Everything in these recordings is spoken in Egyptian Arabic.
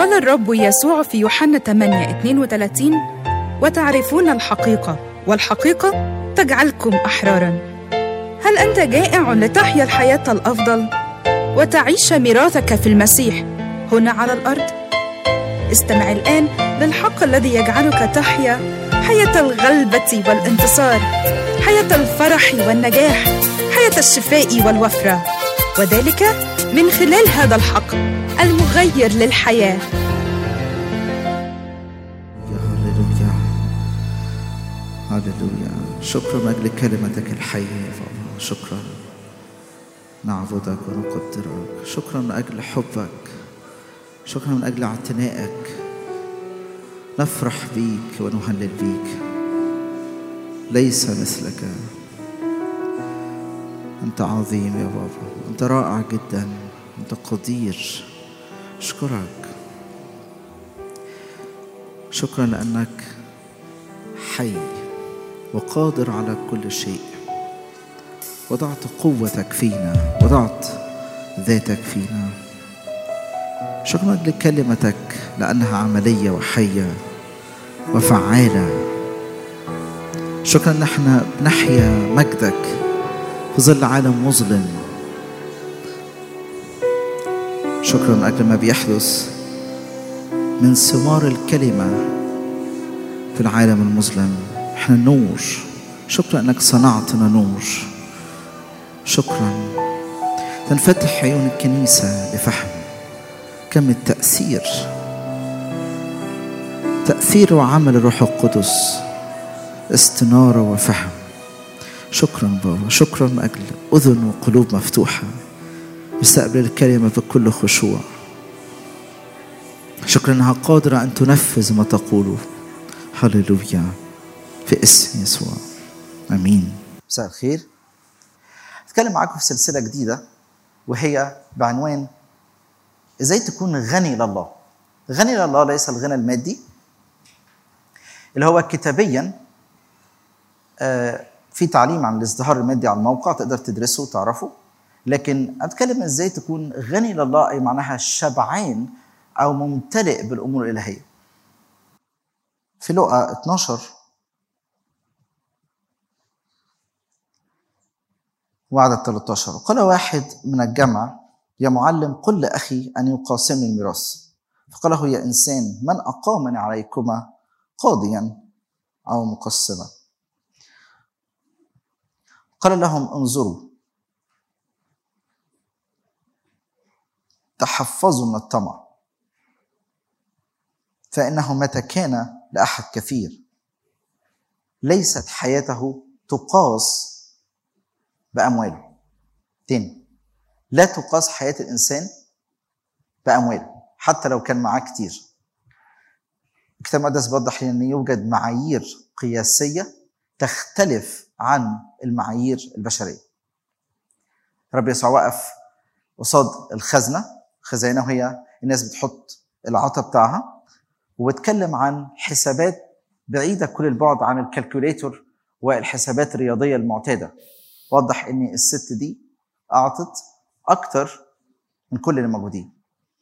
قال الرب يسوع في يوحنا 8 32 وتعرفون الحقيقة والحقيقة تجعلكم أحرارا هل أنت جائع لتحيا الحياة الأفضل وتعيش ميراثك في المسيح هنا على الأرض؟ استمع الآن للحق الذي يجعلك تحيا حياة الغلبة والانتصار حياة الفرح والنجاح حياة الشفاء والوفرة وذلك من خلال هذا الحق المغير للحياه يا هللويا هللويا شكرا من اجل كلمتك الحيه يا بابا شكرا نعبدك ونقدرك شكرا من اجل حبك شكرا من اجل اعتنائك نفرح بيك ونهلل بيك ليس مثلك انت عظيم يا بابا انت رائع جدا انت قدير اشكرك شكرا لانك حي وقادر على كل شيء وضعت قوتك فينا وضعت ذاتك فينا شكرا لاجل كلمتك لانها عمليه وحيه وفعاله شكرا ان احنا بنحيا مجدك في ظل عالم مظلم شكرا من اجل ما بيحدث من ثمار الكلمه في العالم المظلم احنا نور شكرا انك صنعتنا نور شكرا تنفتح عيون الكنيسه لفهم كم التاثير تاثير وعمل الروح القدس استناره وفهم شكرا بابا شكرا من اجل اذن وقلوب مفتوحه بستقبل الكلمه بكل خشوع شكرا انها قادره ان تنفذ ما تقوله هللويا في اسم يسوع امين مساء الخير اتكلم معاكم في سلسله جديده وهي بعنوان ازاي تكون غني لله غني لله ليس الغنى المادي اللي هو كتابيا آه، في تعليم عن الازدهار المادي على الموقع تقدر تدرسه وتعرفه لكن اتكلم ازاي تكون غني لله اي معناها شبعان او ممتلئ بالامور الالهيه في لقا 12 وعدد 13 قال واحد من الجمع يا معلم قل لأخي أن يقاسمني الميراث فقال له يا إنسان من أقامني عليكما قاضيا أو مقسما قال لهم انظروا تحفظوا من الطمع فإنه متى كان لأحد كثير ليست حياته تقاس بأمواله تاني لا تقاس حياة الإنسان بأمواله حتى لو كان معاه كتير الكتاب المقدس بيوضح لنا أن يوجد معايير قياسية تختلف عن المعايير البشرية رب يسوع وقف قصاد الخزنة خزانة وهي الناس بتحط العطا بتاعها وبتكلم عن حسابات بعيدة كل البعد عن الكالكوليتور والحسابات الرياضية المعتادة وضح ان الست دي اعطت اكتر من كل اللي موجودين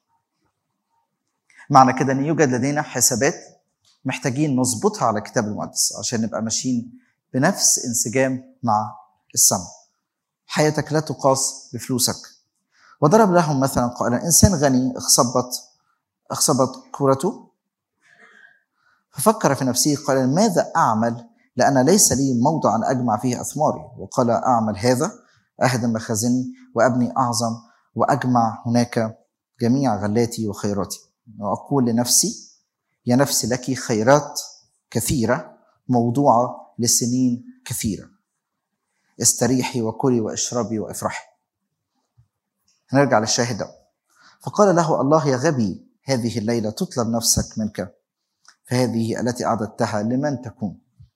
معنى كده ان يوجد لدينا حسابات محتاجين نظبطها على الكتاب المقدس عشان نبقى ماشيين بنفس انسجام مع السماء حياتك لا تقاس بفلوسك وضرب لهم مثلا قائلا انسان غني اخصبت اخصبت كورته ففكر في نفسه قال ماذا اعمل لأن ليس لي موضع أن أجمع فيه أثماري وقال أعمل هذا أهدم مخازني وأبني أعظم وأجمع هناك جميع غلاتي وخيراتي وأقول لنفسي يا نفسي لك خيرات كثيرة موضوعة لسنين كثيرة استريحي وكلي واشربي وافرحي نرجع للشاهد ده فقال له الله يا غبي هذه الليلة تطلب نفسك منك فهذه التي أعددتها لمن تكون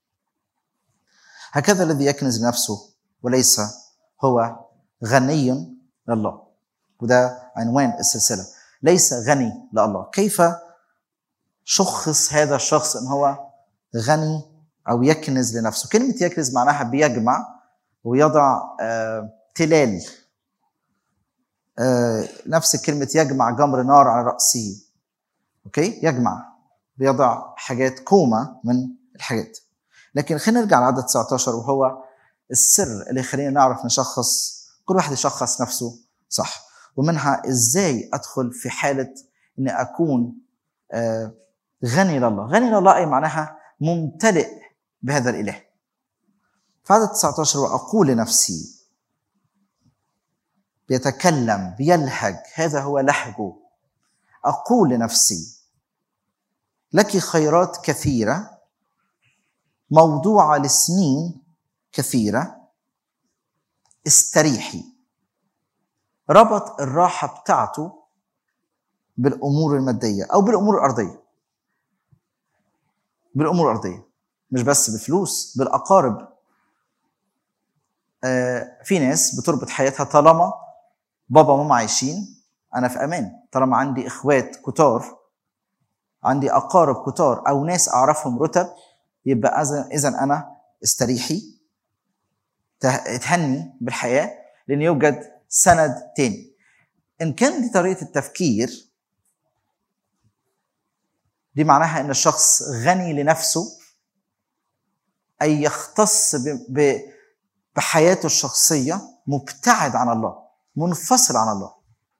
هكذا الذي يكنز نفسه وليس هو غني لله وده عنوان السلسلة ليس غني لله كيف شخص هذا الشخص ان هو غني او يكنز لنفسه كلمة يكنز معناها بيجمع ويضع آه تلال آه نفس كلمة يجمع جمر نار على رأسه اوكي يجمع بيضع حاجات كومه من الحاجات لكن خلينا نرجع لعدد 19 وهو السر اللي يخلينا نعرف نشخص كل واحد يشخص نفسه صح ومنها ازاي ادخل في حاله اني اكون آه، غني لله غني لله اي معناها ممتلئ بهذا الاله في عدد 19 واقول لنفسي بيتكلم بيلهج هذا هو لهجه اقول لنفسي لك خيرات كثيره موضوعه لسنين كثيره استريحي ربط الراحه بتاعته بالامور الماديه او بالامور الارضيه بالامور الارضيه مش بس بفلوس بالاقارب آه، في ناس بتربط حياتها طالما بابا وماما عايشين انا في امان طالما عندي اخوات كتار عندي اقارب كتار او ناس اعرفهم رتب يبقى اذا اذا انا استريحي ته- تهني بالحياه لان يوجد سند تاني ان كان دي طريقه التفكير دي معناها ان الشخص غني لنفسه اي يختص ب- ب- بحياته الشخصيه مبتعد عن الله منفصل عن الله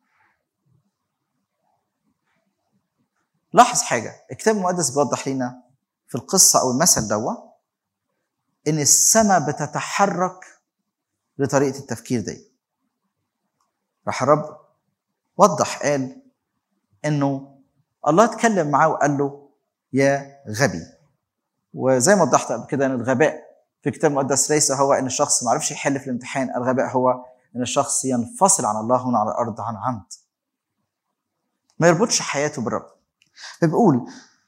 لاحظ حاجه الكتاب المقدس بيوضح لنا في القصه او المثل دوا ان السماء بتتحرك لطريقه التفكير دي راح الرب وضح قال انه الله اتكلم معاه وقال له يا غبي وزي ما وضحت قبل كده ان الغباء في الكتاب المقدس ليس هو ان الشخص ما عرفش يحل في الامتحان الغباء هو ان الشخص ينفصل عن الله هنا على الارض عن عمد ما يربطش حياته بالرب فبيقول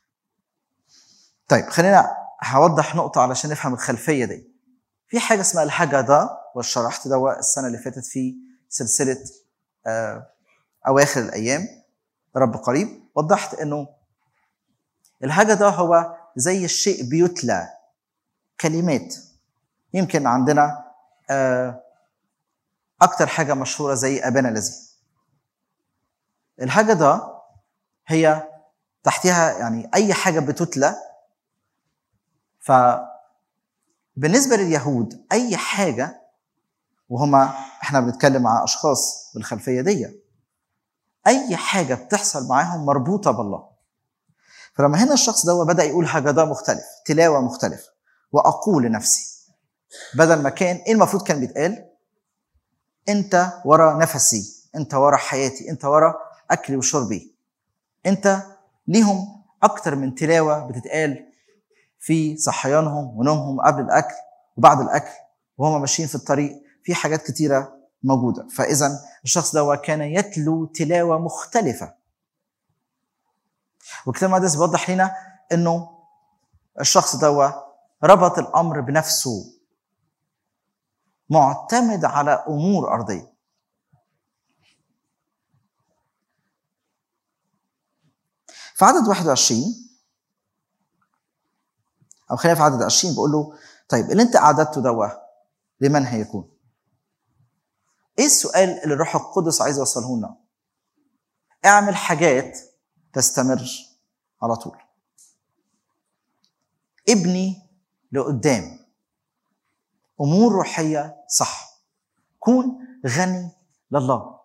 طيب خلينا هوضح نقطة علشان نفهم الخلفية دي في حاجة اسمها الهجدة وشرحت ده السنة اللي فاتت في سلسلة آه، أواخر الأيام رب قريب وضحت إنه الهجدة هو زي الشيء بيتلى كلمات يمكن عندنا آه، أكتر حاجة مشهورة زي أبانا الذي الهجدة هي تحتها يعني أي حاجة بتتلى فبالنسبة لليهود أي حاجة وهما احنا بنتكلم مع أشخاص بالخلفية دي أي حاجة بتحصل معاهم مربوطة بالله فلما هنا الشخص ده بدأ يقول هجدة مختلف تلاوة مختلفة وأقول لنفسي بدل ما كان إيه المفروض كان بيتقال أنت ورا نفسي أنت ورا حياتي أنت ورا أكلي وشربي أنت ليهم أكتر من تلاوة بتتقال في صحيانهم ونومهم قبل الأكل وبعد الأكل وهم ماشيين في الطريق في حاجات كتيرة موجودة فإذا الشخص ده كان يتلو تلاوة مختلفة والكتاب المقدس بيوضح لنا انه الشخص ده ربط الامر بنفسه معتمد على امور ارضيه في عدد 21 او خلينا في عدد 20 بقول له طيب اللي انت اعددته ده لمن هيكون؟ ايه السؤال اللي الروح القدس عايز يوصله لنا؟ اعمل حاجات تستمر على طول ابني لقدام امور روحيه صح كون غني لله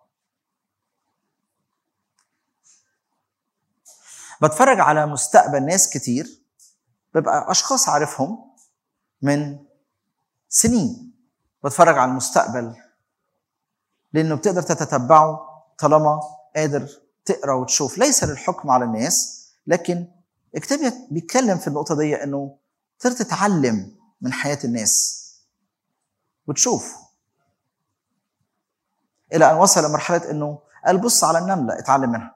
بتفرج على مستقبل ناس كتير ببقى اشخاص عارفهم من سنين بتفرج على المستقبل لانه بتقدر تتتبعه طالما قادر تقرا وتشوف ليس للحكم على الناس لكن الكتاب بيتكلم في النقطه دي انه تقدر تتعلم من حياه الناس وتشوف الى ان وصل لمرحله انه قال بص على النمله اتعلم منها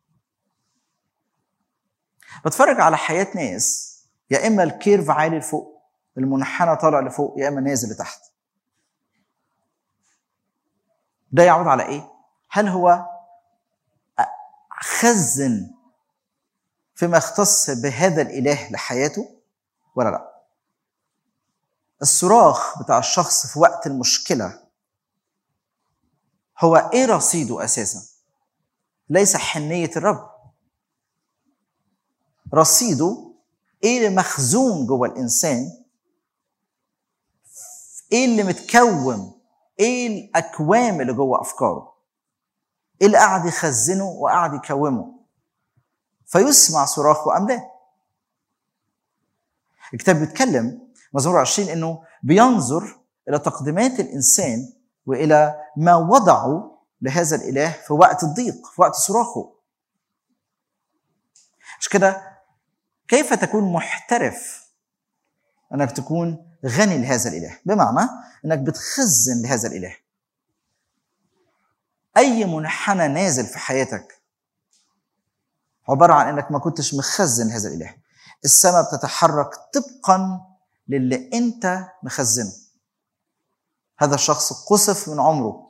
بتفرج على حياه ناس يا اما الكيرف عالي لفوق المنحنى طالع لفوق يا اما نازل لتحت ده يعود على ايه هل هو خزن فيما يختص بهذا الاله لحياته ولا لا الصراخ بتاع الشخص في وقت المشكله هو ايه رصيده اساسا ليس حنيه الرب رصيده ايه اللي مخزون جوه الانسان ايه اللي متكوم ايه الاكوام اللي جوه افكاره ايه اللي قاعد يخزنه وقاعد يكومه فيسمع صراخه ام لا الكتاب بيتكلم مزمور 20 انه بينظر الى تقديمات الانسان والى ما وضعه لهذا الاله في وقت الضيق في وقت صراخه مش كده كيف تكون محترف انك تكون غني لهذا الاله بمعنى انك بتخزن لهذا الاله اي منحنى نازل في حياتك عباره عن انك ما كنتش مخزن هذا الاله السماء بتتحرك طبقا للي انت مخزنه هذا الشخص قصف من عمره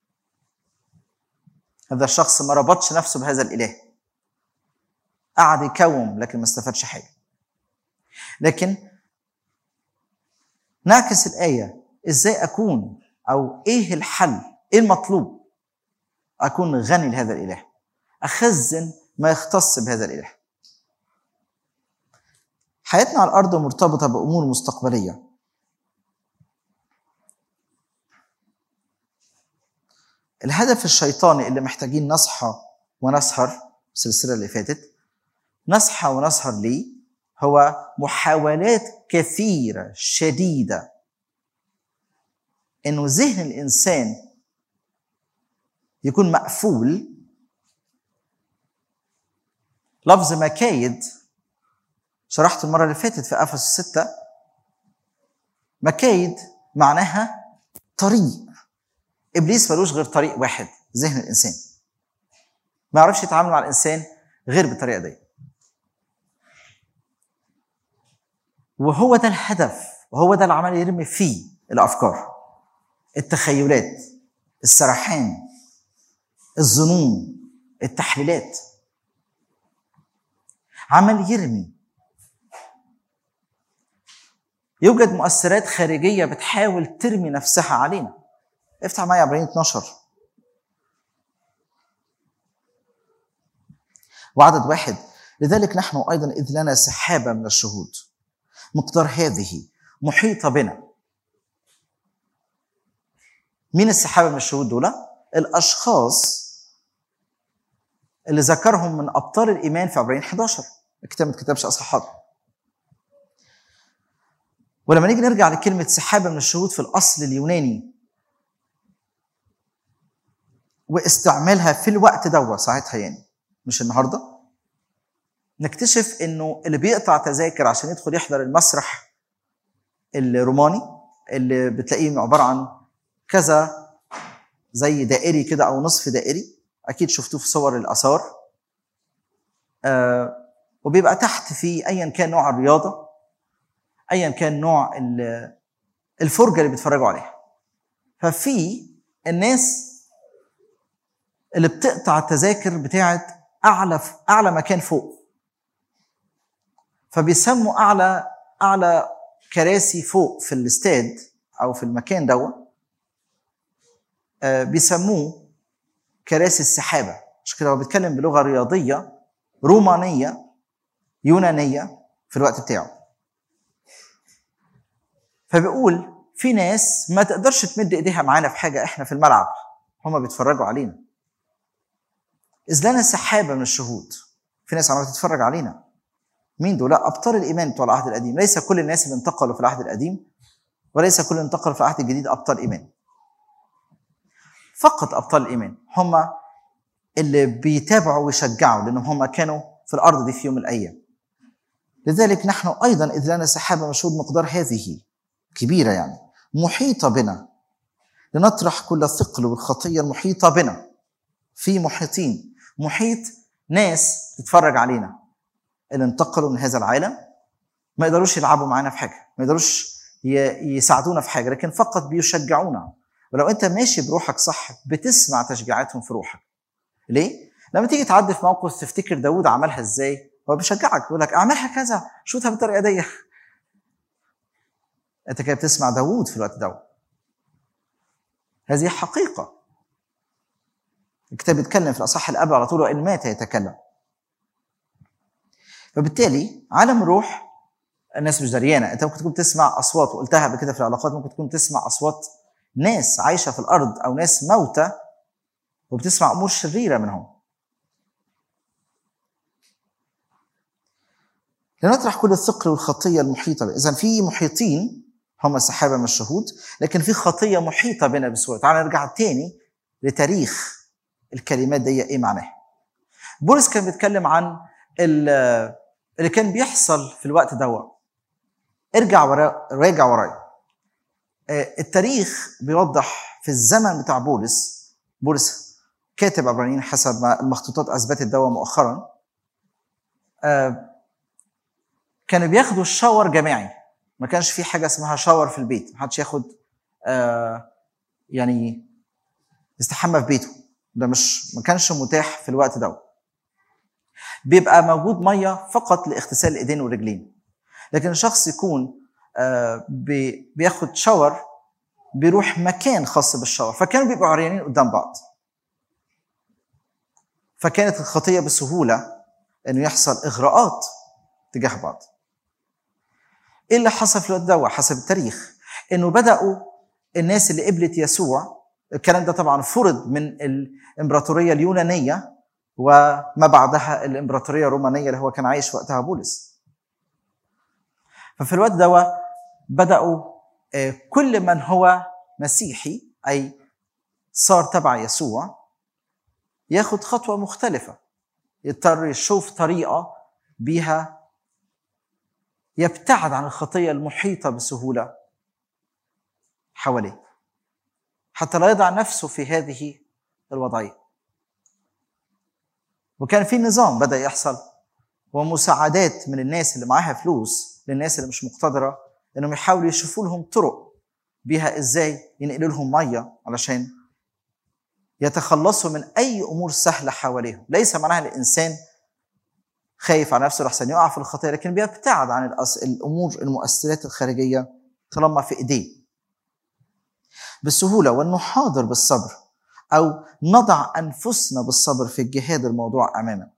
هذا الشخص ما ربطش نفسه بهذا الاله قعد يكوم لكن ما استفادش حاجه لكن نعكس الايه ازاي اكون او ايه الحل ايه المطلوب اكون غني لهذا الاله اخزن ما يختص بهذا الاله حياتنا على الارض مرتبطه بامور مستقبليه الهدف الشيطاني اللي محتاجين نصحى ونسهر السلسله اللي فاتت نصحى ونسهر ليه هو محاولات كثيره شديده انه ذهن الانسان يكون مقفول لفظ مكايد شرحت المرة اللي فاتت في أفسس ستة مكايد معناها طريق إبليس ملوش غير طريق واحد ذهن الإنسان ما يعرفش يتعامل مع الإنسان غير بالطريقة دي وهو ده الهدف وهو ده اللي عمال يرمي فيه الأفكار التخيلات السرحان الظنون التحليلات عمل يرمي يوجد مؤثرات خارجيه بتحاول ترمي نفسها علينا افتح معايا عبرين 12 وعدد واحد لذلك نحن ايضا اذ لنا سحابه من الشهود مقدار هذه محيطه بنا مين السحابه من الشهود دول الاشخاص اللي ذكرهم من ابطال الايمان في عبرين 11 الكتاب ما اتكتبش اصحاب ولما نيجي نرجع لكلمة سحابة من الشهود في الأصل اليوناني واستعمالها في الوقت ده ساعتها يعني مش النهارده نكتشف انه اللي بيقطع تذاكر عشان يدخل يحضر المسرح الروماني اللي بتلاقيه عباره عن كذا زي دائري كده او نصف دائري اكيد شفتوه في صور الاثار آه وبيبقى تحت في ايا كان نوع الرياضه ايا كان نوع الفرجه اللي بيتفرجوا عليها ففي الناس اللي بتقطع التذاكر بتاعت اعلى اعلى مكان فوق فبيسموا اعلى اعلى كراسي فوق في الاستاد او في المكان دوت بيسموه كراسي السحابه مش كده هو بيتكلم بلغه رياضيه رومانيه يونانيه في الوقت بتاعه فبيقول في ناس ما تقدرش تمد ايديها معانا في حاجه احنا في الملعب هما بيتفرجوا علينا اذ لنا سحابه من الشهود في ناس عماله تتفرج علينا مين دول؟ لا ابطال الايمان بتوع العهد القديم ليس كل الناس اللي انتقلوا في العهد القديم وليس كل اللي انتقلوا في العهد الجديد ابطال ايمان فقط ابطال الايمان هم اللي بيتابعوا ويشجعوا لانهم هم كانوا في الارض دي في يوم من الايام لذلك نحن ايضا اذ لنا سحابه مشهود مقدار هذه كبيره يعني محيطه بنا لنطرح كل الثقل والخطيه المحيطه بنا في محيطين محيط ناس تتفرج علينا اللي انتقلوا من هذا العالم ما يقدروش يلعبوا معانا في حاجه ما يقدروش يساعدونا في حاجه لكن فقط بيشجعونا ولو انت ماشي بروحك صح بتسمع تشجيعاتهم في روحك ليه لما تيجي تعدي في موقف تفتكر داود عملها ازاي هو بيشجعك بيقول لك اعملها كذا شوتها بالطريقه دي انت كده بتسمع داوود في الوقت ده هذه حقيقه الكتاب بيتكلم في الاصح الاب على طول وان مات يتكلم فبالتالي عالم الروح الناس مش دريانه انت ممكن تكون تسمع اصوات وقلتها قبل كده في العلاقات ممكن تكون تسمع اصوات ناس عايشه في الارض او ناس موتى وبتسمع امور شريره منهم لنطرح كل الثقل والخطيه المحيطه اذا في محيطين هم السحابه من الشهود لكن في خطيه محيطه بنا بسهوله تعال نرجع تاني لتاريخ الكلمات دي ايه معناها بولس كان بيتكلم عن اللي كان بيحصل في الوقت ده ارجع ورا راجع ورايا التاريخ بيوضح في الزمن بتاع بولس بولس كاتب عبرانيين حسب ما المخطوطات اثبتت دوا مؤخرا كانوا بياخدوا الشاور جماعي ما كانش في حاجه اسمها شاور في البيت ما حدش ياخد يعني يستحمى في بيته ده مش ما كانش متاح في الوقت ده بيبقى موجود ميه فقط لاغتسال الايدين والرجلين لكن الشخص يكون بياخد شاور بيروح مكان خاص بالشاور فكانوا بيبقوا عريانين قدام بعض فكانت الخطيه بسهوله انه يحصل اغراءات تجاه بعض ايه اللي حصل في الوقت ده حسب التاريخ انه بداوا الناس اللي قبلت يسوع الكلام ده طبعا فرض من الامبراطوريه اليونانيه وما بعدها الامبراطوريه الرومانيه اللي هو كان عايش وقتها بولس ففي الوقت ده بداوا كل من هو مسيحي اي صار تبع يسوع ياخد خطوه مختلفه يضطر يشوف طريقه بيها يبتعد عن الخطيه المحيطه بسهوله حواليه حتى لا يضع نفسه في هذه الوضعيه وكان في نظام بدا يحصل ومساعدات من الناس اللي معاها فلوس للناس اللي مش مقتدره انهم يحاولوا يشوفوا لهم طرق بيها ازاي ينقلوا لهم ميه علشان يتخلصوا من اي امور سهله حواليهم ليس معناها الانسان خايف على نفسه لحسن يقع في الخطيه لكن بيبتعد عن الامور المؤثرات الخارجيه طالما في ايديه بالسهوله وانه حاضر بالصبر او نضع انفسنا بالصبر في الجهاد الموضوع امامنا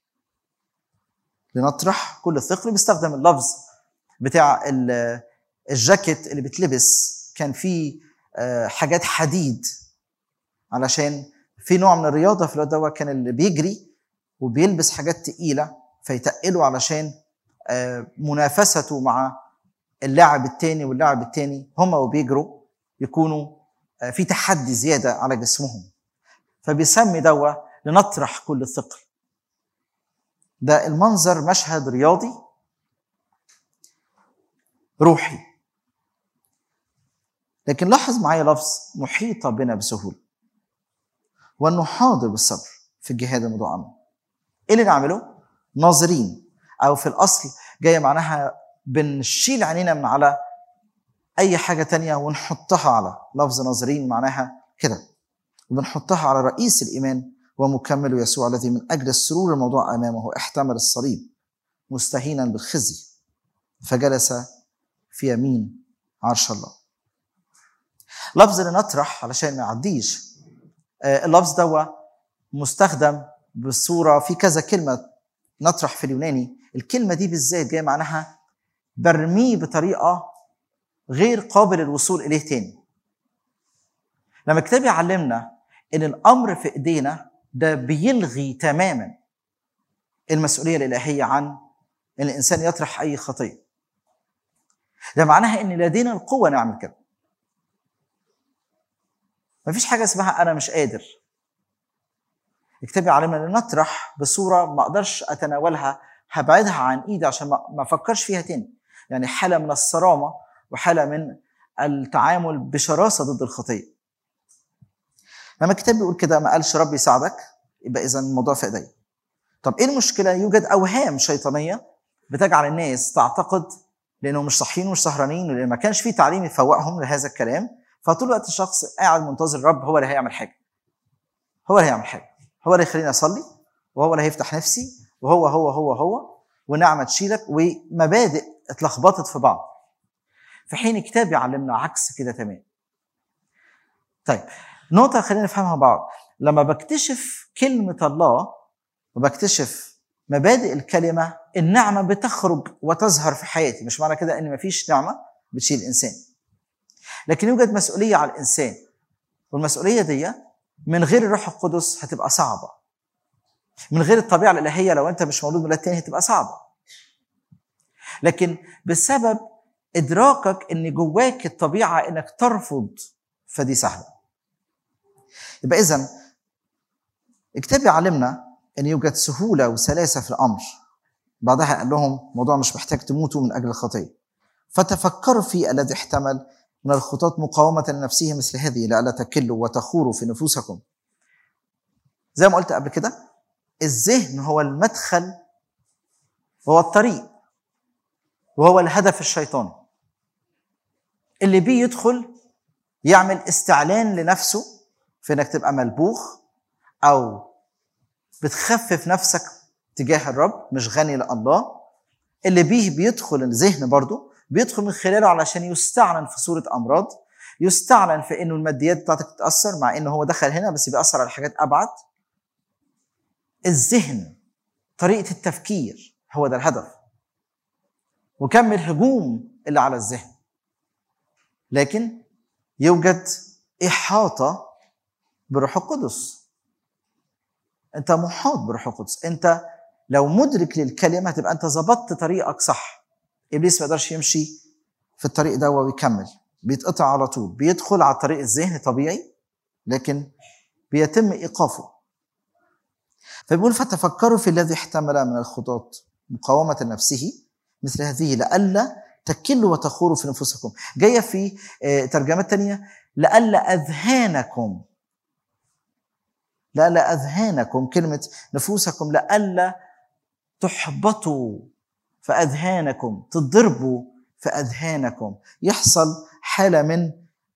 لنطرح كل الثقل بيستخدم اللفظ بتاع الجاكيت اللي بتلبس كان فيه حاجات حديد علشان في نوع من الرياضه في الوقت ده كان اللي بيجري وبيلبس حاجات تقيله فيتقلوا علشان منافسته مع اللاعب التاني واللاعب التاني هما وبيجروا يكونوا في تحدي زياده على جسمهم فبيسمي دوا لنطرح كل الثقل ده المنظر مشهد رياضي روحي لكن لاحظ معايا لفظ محيطه بنا بسهوله وانه حاضر بالصبر في الجهاد الموضوع عنه ايه اللي نعمله ناظرين او في الاصل جايه معناها بنشيل عينينا من على اي حاجه تانية ونحطها على لفظ ناظرين معناها كده وبنحطها على رئيس الايمان ومكمل يسوع الذي من اجل السرور الموضوع امامه احتمل الصليب مستهينا بالخزي فجلس في يمين عرش الله لفظ لنطرح علشان ما يعديش اللفظ ده مستخدم بالصورة في كذا كلمة نطرح في اليوناني الكلمة دي بالذات جاية معناها برميه بطريقة غير قابل الوصول إليه تاني لما الكتاب يعلمنا إن الأمر في إيدينا ده بيلغي تماما المسؤولية الإلهية عن إن الإنسان يطرح أي خطية ده معناها إن لدينا القوة نعمل كده مفيش حاجة اسمها أنا مش قادر الكتاب يعلمنا ان نطرح بصوره ما اقدرش اتناولها هبعدها عن ايدي عشان ما افكرش فيها تاني يعني حاله من الصرامه وحاله من التعامل بشراسه ضد الخطيه لما الكتاب بيقول كده ما قالش ربي يساعدك يبقى اذا الموضوع في ايدي طب ايه المشكله يوجد اوهام شيطانيه بتجعل الناس تعتقد لانهم مش صاحيين ومش سهرانين ولان ما كانش في تعليم يفوقهم لهذا الكلام فطول الوقت الشخص قاعد منتظر الرب هو اللي هيعمل حاجه هو اللي هيعمل حاجه هو اللي يخليني اصلي وهو اللي هيفتح نفسي وهو هو هو هو ونعمه تشيلك ومبادئ اتلخبطت في بعض في حين الكتاب يعلمنا عكس كده تمام طيب نقطه خلينا نفهمها بعض لما بكتشف كلمه الله وبكتشف مبادئ الكلمة النعمة بتخرج وتظهر في حياتي مش معنى كده ان مفيش نعمة بتشيل الانسان لكن يوجد مسؤولية على الانسان والمسؤولية دي من غير الروح القدس هتبقى صعبة من غير الطبيعة الإلهية لو أنت مش مولود ميلاد تاني هتبقى صعبة لكن بسبب إدراكك إن جواك الطبيعة إنك ترفض فدي سهلة يبقى إذا الكتاب يعلمنا ان يوجد سهوله وسلاسه في الامر بعدها قال لهم الموضوع مش محتاج تموتوا من اجل الخطيه فتفكروا في الذي احتمل من الخطاة مقاومة لنفسه مثل هذه لئلا تكلوا وتخوروا في نفوسكم زي ما قلت قبل كده الذهن هو المدخل هو الطريق وهو الهدف الشيطاني اللي بيه يدخل يعمل استعلان لنفسه في انك تبقى ملبوخ او بتخفف نفسك تجاه الرب مش غني لله اللي بيه بيدخل الذهن برضه بيدخل من خلاله علشان يستعلن في صورة أمراض يستعلن في إنه الماديات بتاعتك تتأثر مع إنه هو دخل هنا بس بيأثر على حاجات أبعد الذهن طريقة التفكير هو ده الهدف وكم الهجوم اللي على الذهن لكن يوجد إحاطة بالروح القدس انت محاط بروح القدس انت لو مدرك للكلمه تبقى انت ظبطت طريقك صح ابليس ما يقدرش يمشي في الطريق ده ويكمل بيتقطع على طول بيدخل على طريق الذهن طبيعي لكن بيتم ايقافه فبيقول فتفكروا في الذي احتمل من الخطاة مقاومة نفسه مثل هذه لئلا تكلوا وتخوروا في نفوسكم جاية في ترجمات تانية لئلا أذهانكم لئلا أذهانكم كلمة نفوسكم لئلا تحبطوا في أذهانكم تضربوا في أذهانكم يحصل حالة من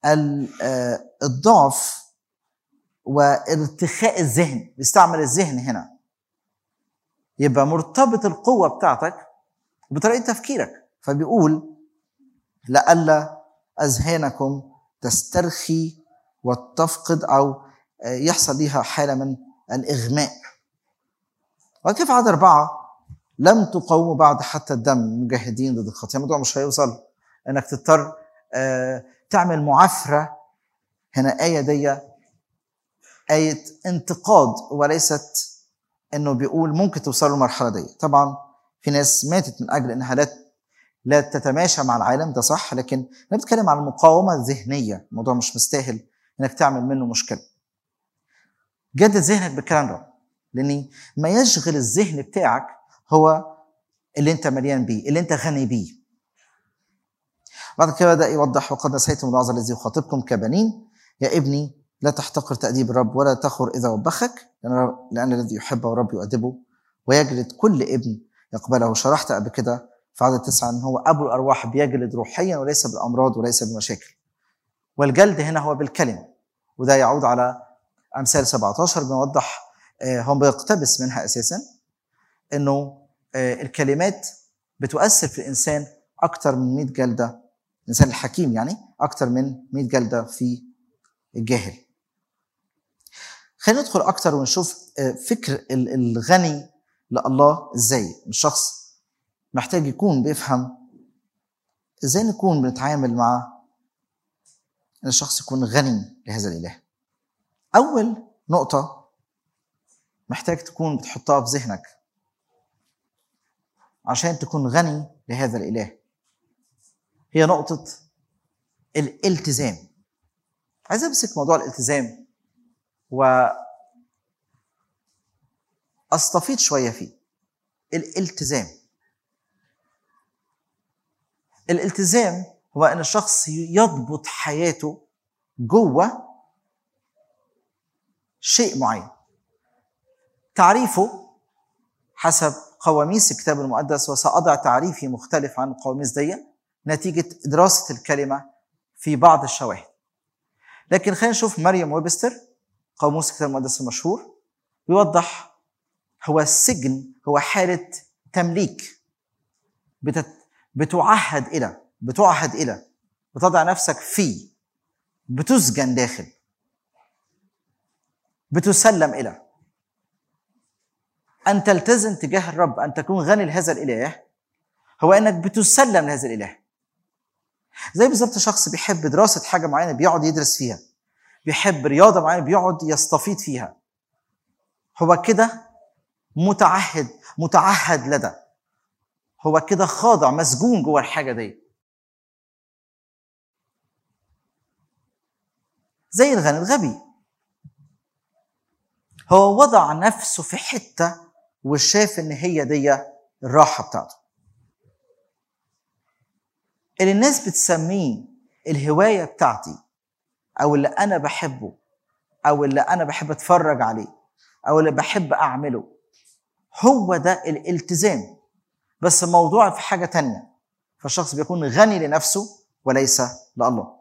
الضعف وارتخاء الذهن بيستعمل الذهن هنا يبقى مرتبط القوة بتاعتك بطريقة تفكيرك فبيقول لئلا أذهانكم تسترخي وتفقد أو يحصل ليها حالة من الإغماء وكيف عدد أربعة لم تقاوموا بعد حتى الدم مجاهدين ضد الخطيئة الموضوع مش هيوصل انك تضطر تعمل معافرة هنا آية دي آية انتقاد وليست انه بيقول ممكن توصلوا للمرحلة دي طبعا في ناس ماتت من اجل انها لا لا تتماشى مع العالم ده صح لكن انا بتكلم عن المقاومة الذهنية الموضوع مش مستاهل انك تعمل منه مشكلة جدد ذهنك بالكلام ده لان ما يشغل الذهن بتاعك هو اللي انت مليان بيه اللي انت غني بيه بعد كده بدا يوضح وقد نسيتم الوعظ الذي يخاطبكم كبنين يا ابني لا تحتقر تأديب الرب ولا تخر إذا وبخك لأن, لأن الذي يحبه الرب يؤدبه ويجلد كل ابن يقبله شرحت قبل كده في عدد تسعة أن هو أبو الأرواح بيجلد روحيا وليس بالأمراض وليس بالمشاكل والجلد هنا هو بالكلمة وده يعود على أمثال 17 بنوضح هم بيقتبس منها أساسا أنه الكلمات بتؤثر في الإنسان أكثر من 100 جلدة الإنسان الحكيم يعني أكثر من 100 جلدة في الجاهل خلينا ندخل أكثر ونشوف فكر الغني لله إزاي الشخص محتاج يكون بيفهم إزاي نكون بنتعامل مع ان الشخص يكون غني لهذا الاله اول نقطه محتاج تكون بتحطها في ذهنك عشان تكون غني لهذا الاله هي نقطه الالتزام عايز امسك موضوع الالتزام و استفيض شويه فيه الالتزام الالتزام هو ان الشخص يضبط حياته جوه شيء معين تعريفه حسب قواميس الكتاب المقدس وسأضع تعريفي مختلف عن القواميس دي نتيجة دراسة الكلمة في بعض الشواهد لكن خلينا نشوف مريم ويبستر قاموس الكتاب المقدس المشهور بيوضح هو السجن هو حالة تمليك بتت... بتعهد إلى بتعهد إلى بتضع نفسك فيه بتسجن داخل بتسلم إلى ان تلتزم تجاه الرب ان تكون غني لهذا الاله هو انك بتسلم لهذا الاله زي بالظبط شخص بيحب دراسه حاجه معينه بيقعد يدرس فيها بيحب رياضه معينه بيقعد يستفيد فيها هو كده متعهد متعهد لدى هو كده خاضع مسجون جوه الحاجه دي زي الغني الغبي هو وضع نفسه في حته وشاف ان هي دي الراحه بتاعته اللي الناس بتسميه الهوايه بتاعتي او اللي انا بحبه او اللي انا بحب اتفرج عليه او اللي بحب اعمله هو ده الالتزام بس الموضوع في حاجه تانية فالشخص بيكون غني لنفسه وليس لله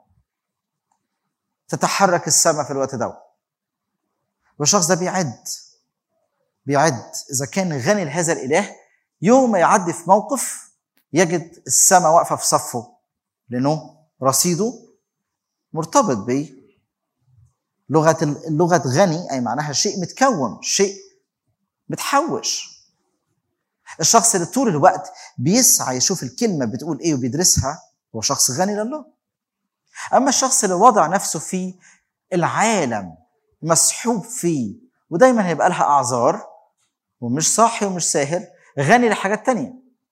تتحرك السماء في الوقت ده والشخص ده بيعد بيعد اذا كان غني لهذا الاله يوم ما يعدي في موقف يجد السماء واقفه في صفه لانه رصيده مرتبط ب لغه اللغه غني اي معناها شيء متكون شيء متحوش الشخص اللي طول الوقت بيسعى يشوف الكلمه بتقول ايه وبيدرسها هو شخص غني لله اما الشخص اللي وضع نفسه في العالم مسحوب فيه ودايما هيبقى لها اعذار ومش صاحي ومش ساهر غني لحاجات تانية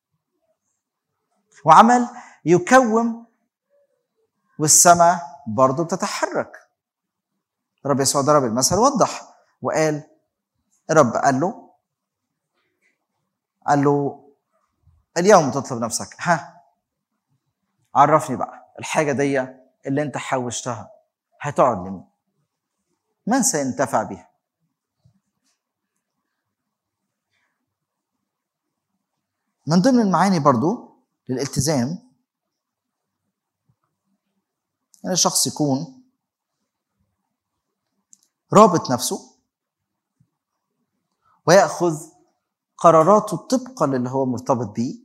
وعمل يكوم والسماء برضه بتتحرك رب يسوع ضرب المثل وضح وقال الرب قال له قال له اليوم تطلب نفسك ها عرفني بقى الحاجة دي اللي انت حوشتها هتقعد لمين من سينتفع بها من ضمن المعاني برضو للالتزام ان الشخص يكون رابط نفسه ويأخذ قراراته طبقا للي هو مرتبط بيه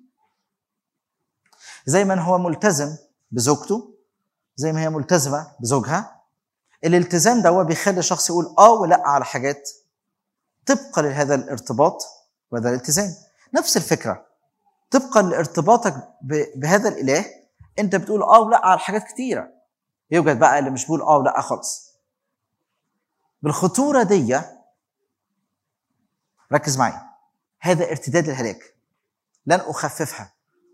زي ما هو ملتزم بزوجته زي ما هي ملتزمة بزوجها الالتزام ده هو بيخلي الشخص يقول اه ولا على حاجات طبقا لهذا الارتباط وهذا الالتزام نفس الفكرة طبقا لارتباطك بهذا الاله انت بتقول اه ولا على حاجات كتيرة يوجد بقى اللي مش بيقول اه ولا خالص بالخطورة دي ركز معي هذا ارتداد للهلاك لن اخففها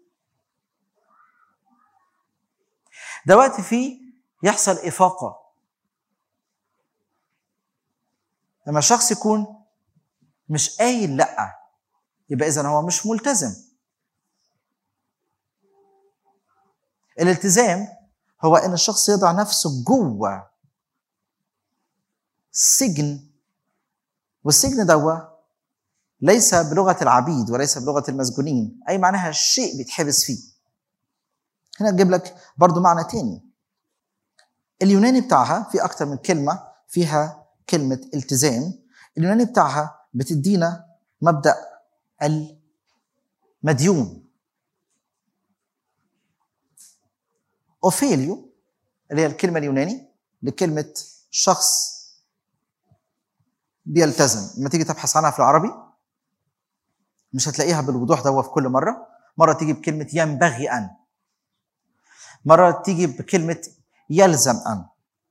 ده وقت فيه يحصل افاقه لما الشخص يكون مش قايل لا يبقى اذا هو مش ملتزم الالتزام هو ان الشخص يضع نفسه جوه سجن والسجن دوا ليس بلغه العبيد وليس بلغه المسجونين اي معناها شيء بيتحبس فيه هنا نجيب لك برضو معنى تاني اليوناني بتاعها في أكتر من كلمة فيها كلمة التزام اليوناني بتاعها بتدينا مبدأ المديون أوفيليو اللي هي الكلمة اليوناني لكلمة شخص بيلتزم لما تيجي تبحث عنها في العربي مش هتلاقيها بالوضوح ده في كل مرة مرة تيجي بكلمة ينبغي أن مرة تيجي بكلمة يلزم أن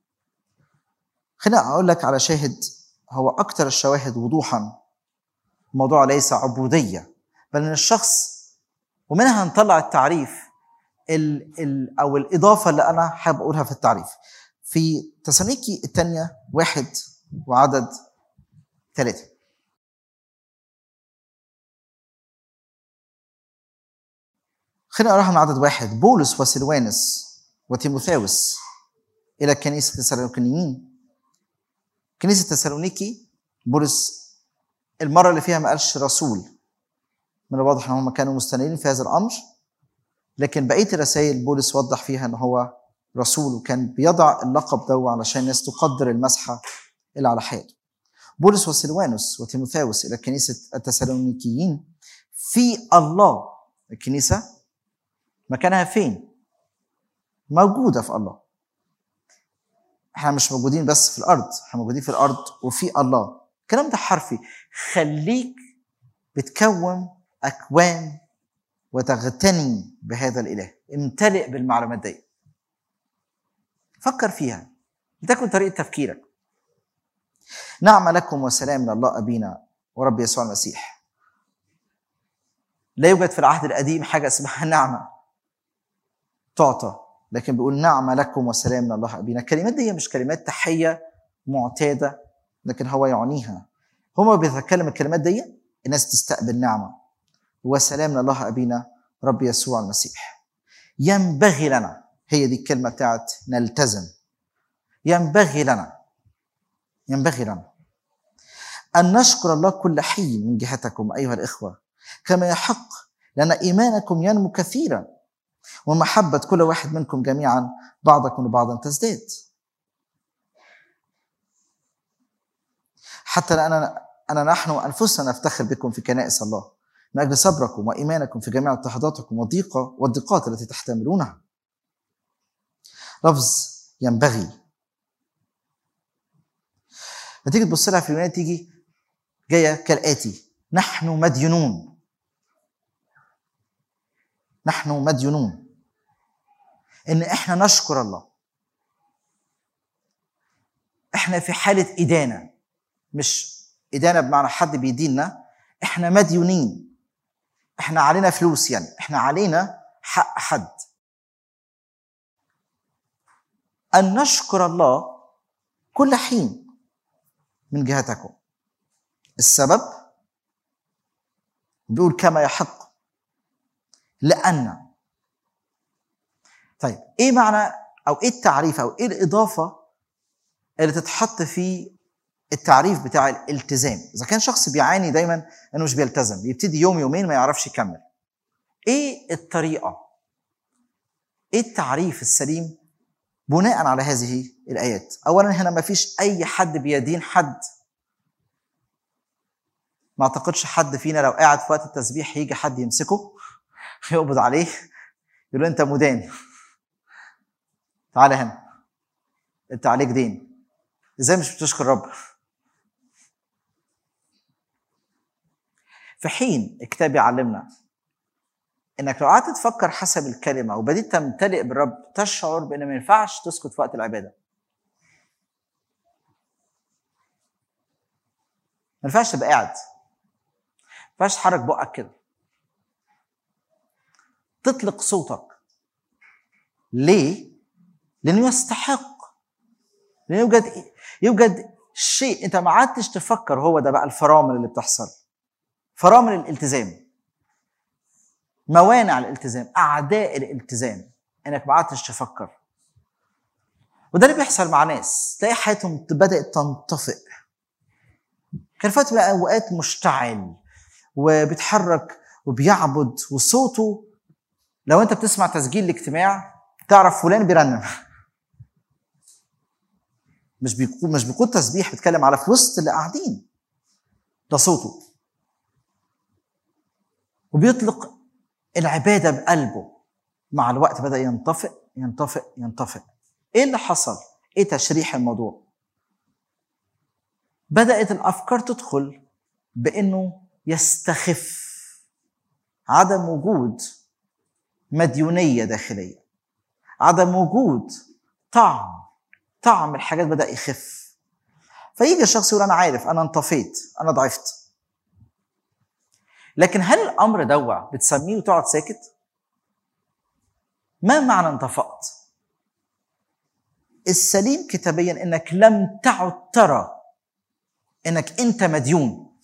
خليني أقول لك على شاهد هو أكثر الشواهد وضوحا الموضوع ليس عبودية بل أن الشخص ومنها نطلع التعريف ال ال أو الإضافة اللي أنا حابب أقولها في التعريف في تسالونيكي الثانية واحد وعدد ثلاثة خلينا نقراها من عدد واحد بولس وسلوانس وتيموثاوس إلى كنيسة التسالونيكيين كنيسة تسالونيكي بولس المرة اللي فيها ما قالش رسول من الواضح ان هم كانوا مستنيرين في هذا الامر لكن بقيه الرسائل بولس وضح فيها ان هو رسول وكان بيضع اللقب ده علشان الناس تقدر المسحه اللي على حياته. بولس وسلوانوس وتيموثاوس الى كنيسه التسالونيكيين في الله الكنيسه مكانها فين؟ موجوده في الله. احنا مش موجودين بس في الارض، احنا موجودين في الارض وفي الله. الكلام ده حرفي خليك بتكون اكوان وتغتني بهذا الاله امتلئ بالمعلومات دي فكر فيها لتكن طريقه تفكيرك نعم لكم وسلام من الله ابينا ورب يسوع المسيح لا يوجد في العهد القديم حاجه اسمها نعمه تعطى لكن بيقول نعمه لكم وسلام من الله ابينا الكلمات دي مش كلمات تحيه معتاده لكن هو يعنيها هما بيتكلم الكلمات دي الناس تستقبل نعمه وسلام من الله ابينا رب يسوع المسيح ينبغي لنا هي دي الكلمه بتاعت نلتزم ينبغي لنا ينبغي لنا ان نشكر الله كل حين من جهتكم ايها الاخوه كما يحق لان ايمانكم ينمو كثيرا ومحبه كل واحد منكم جميعا بعضكم لبعض تزداد حتى أنا أنا نحن أنفسنا نفتخر بكم في كنائس الله من أجل صبركم وإيمانكم في جميع اضطهاداتكم والضيقة والضيقات التي تحتملونها لفظ ينبغي لما تيجي تبص لها في اليونان تيجي جايه كالاتي نحن مديونون نحن مديونون ان احنا نشكر الله احنا في حاله ادانه مش ادانه بمعنى حد بيديننا احنا مديونين احنا علينا فلوس يعني احنا علينا حق حد ان نشكر الله كل حين من جهتكم السبب بيقول كما يحق لأن طيب ايه معنى او ايه التعريف او ايه الاضافه اللي تتحط في التعريف بتاع الالتزام اذا كان شخص بيعاني دايما انه مش بيلتزم بيبتدي يوم يومين ما يعرفش يكمل ايه الطريقه ايه التعريف السليم بناء على هذه الايات اولا هنا ما فيش اي حد بيدين حد ما اعتقدش حد فينا لو قاعد في وقت التسبيح يجي حد يمسكه يقبض عليه يقول له انت مدان تعالى هنا انت عليك دين ازاي مش بتشكر رب في حين الكتاب يعلمنا انك لو قعدت تفكر حسب الكلمه وبديت تمتلئ بالرب تشعر بان ما ينفعش تسكت في وقت العباده ما ينفعش تبقى قاعد ما ينفعش تحرك بقك كده تطلق صوتك ليه؟ لانه يستحق لانه يوجد يوجد شيء انت ما عادتش تفكر هو ده بقى الفرامل اللي بتحصل فرامل الالتزام موانع الالتزام اعداء الالتزام انك ما عادتش تفكر وده اللي بيحصل مع ناس تلاقي حياتهم بدات تنطفئ كان فات بقى اوقات مشتعل وبيتحرك وبيعبد وصوته لو انت بتسمع تسجيل الاجتماع تعرف فلان بيرنم مش بيكون مش بيكون تسبيح بيتكلم على في وسط اللي قاعدين ده صوته وبيطلق العباده بقلبه مع الوقت بدا ينطفئ ينطفئ ينطفئ ايه اللي حصل ايه تشريح الموضوع بدات الافكار تدخل بانه يستخف عدم وجود مديونيه داخليه عدم وجود طعم طعم الحاجات بدا يخف فيجي الشخص يقول انا عارف انا انطفيت انا ضعفت لكن هل الامر دوا بتسميه وتقعد ساكت ما معنى انطفأت السليم كتابيا انك لم تعد ترى انك انت مديون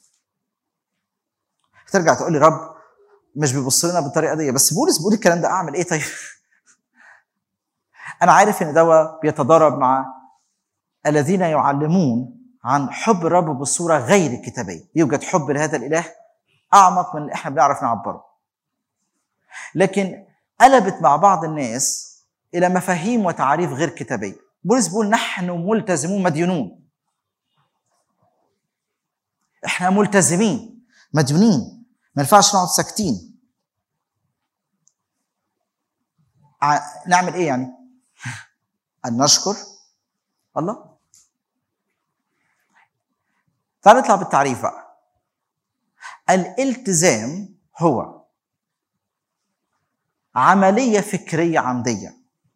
ترجع تقول لي رب مش بيبص لنا بالطريقه دي بس بولس بيقول الكلام ده اعمل ايه طيب انا عارف ان دوا بيتضارب مع الذين يعلمون عن حب الرب بصوره غير كتابيه يوجد حب لهذا الاله اعمق من اللي احنا بنعرف نعبره لكن قلبت مع بعض الناس الى مفاهيم وتعاريف غير كتابيه بولس بيقول نحن ملتزمون مديونون احنا ملتزمين مديونين ما ينفعش نقعد ساكتين نعمل ايه يعني ان نشكر الله تعال نطلع بالتعريف بقى الالتزام هو عمليه فكريه عمديه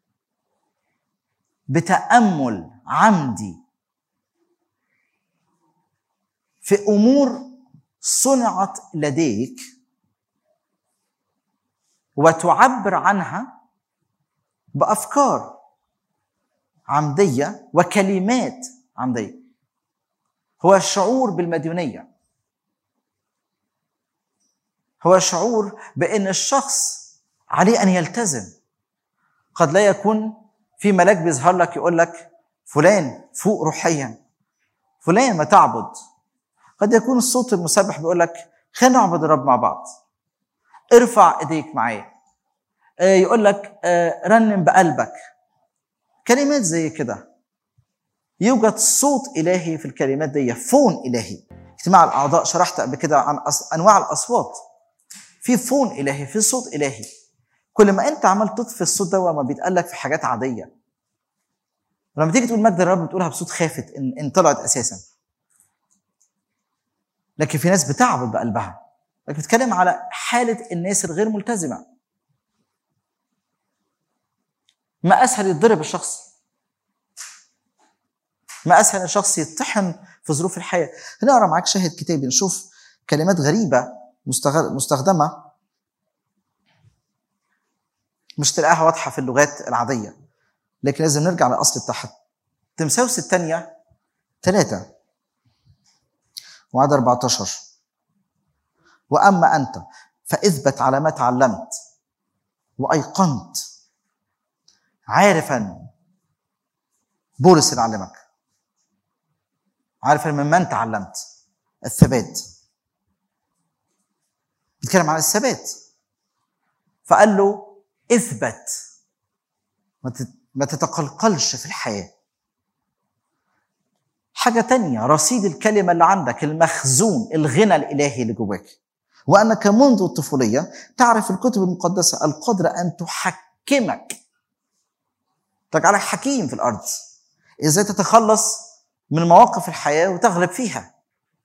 بتامل عمدي في امور صنعت لديك وتعبر عنها بافكار عمديه وكلمات عمديه هو الشعور بالمديونيه هو الشعور بان الشخص عليه ان يلتزم قد لا يكون في ملاك بيظهر لك يقول لك فلان فوق روحيا فلان ما تعبد قد يكون الصوت المسبح بيقول لك خلينا نعبد الرب مع بعض ارفع ايديك معايا يقول لك رنم بقلبك كلمات زي كده يوجد صوت الهي في الكلمات دي فون الهي اجتماع الاعضاء شرحت قبل كده عن انواع الاصوات في فون الهي في صوت الهي كل ما انت عمال تطفي الصوت ده ما بيتقال لك في حاجات عاديه لما تيجي تقول مجد الرب بتقولها بصوت خافت ان, إن طلعت اساسا لكن في ناس بتعبد بقلبها لكن بتتكلم على حاله الناس الغير ملتزمه ما اسهل يتضرب الشخص ما اسهل ان الشخص يطحن في ظروف الحياه هنقرا معاك شاهد كتابي نشوف كلمات غريبه مستخدمه مش تلاقيها واضحه في اللغات العاديه لكن لازم نرجع للاصل بتاعها تمساوس الثانيه ثلاثه وعدد 14 واما انت فاثبت على ما تعلمت وايقنت عارفا بولس اللي علمك عارفا ممن تعلمت الثبات بيتكلم عن الثبات فقال له اثبت ما تتقلقلش في الحياة حاجة تانية رصيد الكلمة اللي عندك المخزون الغنى الإلهي اللي جواك وأنك منذ الطفولية تعرف الكتب المقدسة القدرة أن تحكمك تجعلك حكيم في الأرض إزاي تتخلص من مواقف الحياة وتغلب فيها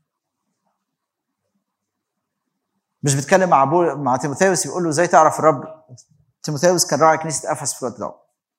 مش بيتكلم مع بول مع تيموثاوس يقول له ازاي تعرف الرب تيموثاوس كان راعي كنيسه افس في الوقت ده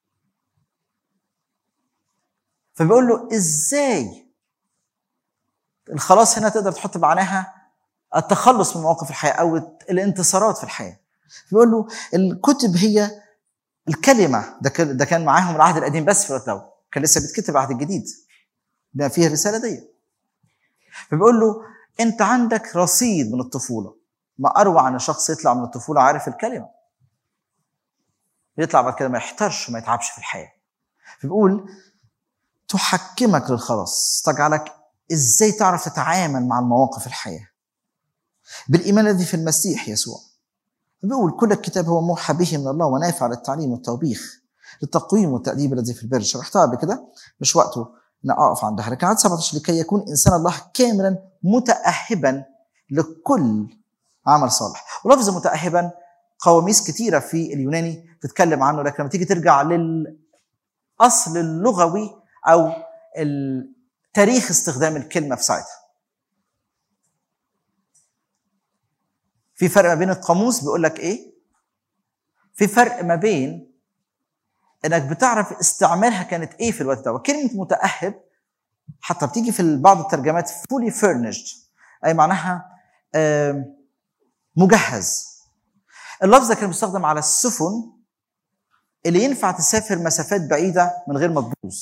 فبيقول له ازاي الخلاص هنا تقدر تحط معناها التخلص من مواقف الحياه او الانتصارات في الحياه بيقول له الكتب هي الكلمه ده ده كان معاهم العهد القديم بس في الوقت ده كان لسه بيتكتب العهد الجديد بما فيه الرساله دي فبيقول له انت عندك رصيد من الطفوله ما اروع ان الشخص يطلع من الطفوله عارف الكلمه يطلع بعد كده ما يحترش وما يتعبش في الحياه فبيقول تحكمك للخلاص تجعلك ازاي تعرف تتعامل مع المواقف الحياه بالايمان الذي في المسيح يسوع بيقول كل الكتاب هو موحى به من الله ونافع للتعليم والتوبيخ للتقويم والتأديب الذي في البر شرحتها قبل كده مش وقته ان اقف عندها لكن عدد 17 لكي يكون انسان الله كاملا متأهبا لكل عمل صالح ولفظ متأهبا قواميس كتيرة في اليوناني تتكلم عنه لكن لما تيجي ترجع للأصل اللغوي أو تاريخ استخدام الكلمة في ساعتها في فرق ما بين القاموس بيقول لك ايه في فرق ما بين انك بتعرف استعمالها كانت ايه في الوقت ده وكلمه متاهب حتى بتيجي في بعض الترجمات fully furnished اي معناها مجهز اللفظ ده كان بيستخدم على السفن اللي ينفع تسافر مسافات بعيده من غير ما تبوظ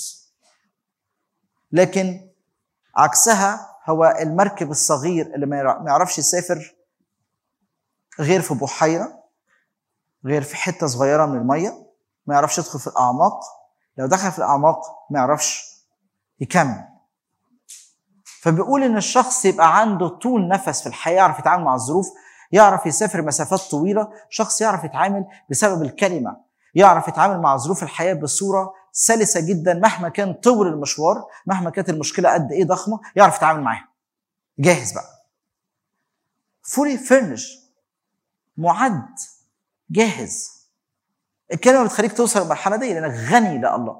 لكن عكسها هو المركب الصغير اللي ما يعرفش يسافر غير في بحيره غير في حته صغيره من الميه ما يعرفش يدخل في الاعماق لو دخل في الاعماق ما يعرفش يكمل فبيقول ان الشخص يبقى عنده طول نفس في الحياه يعرف يتعامل مع الظروف يعرف يسافر مسافات طويله شخص يعرف يتعامل بسبب الكلمه يعرف يتعامل مع ظروف الحياه بصوره سلسه جدا مهما كان طول المشوار مهما كانت المشكله قد ايه ضخمه يعرف يتعامل معاها جاهز بقى فولي فرنش معد جاهز الكلمه بتخليك توصل للمرحله دي لانك غني لله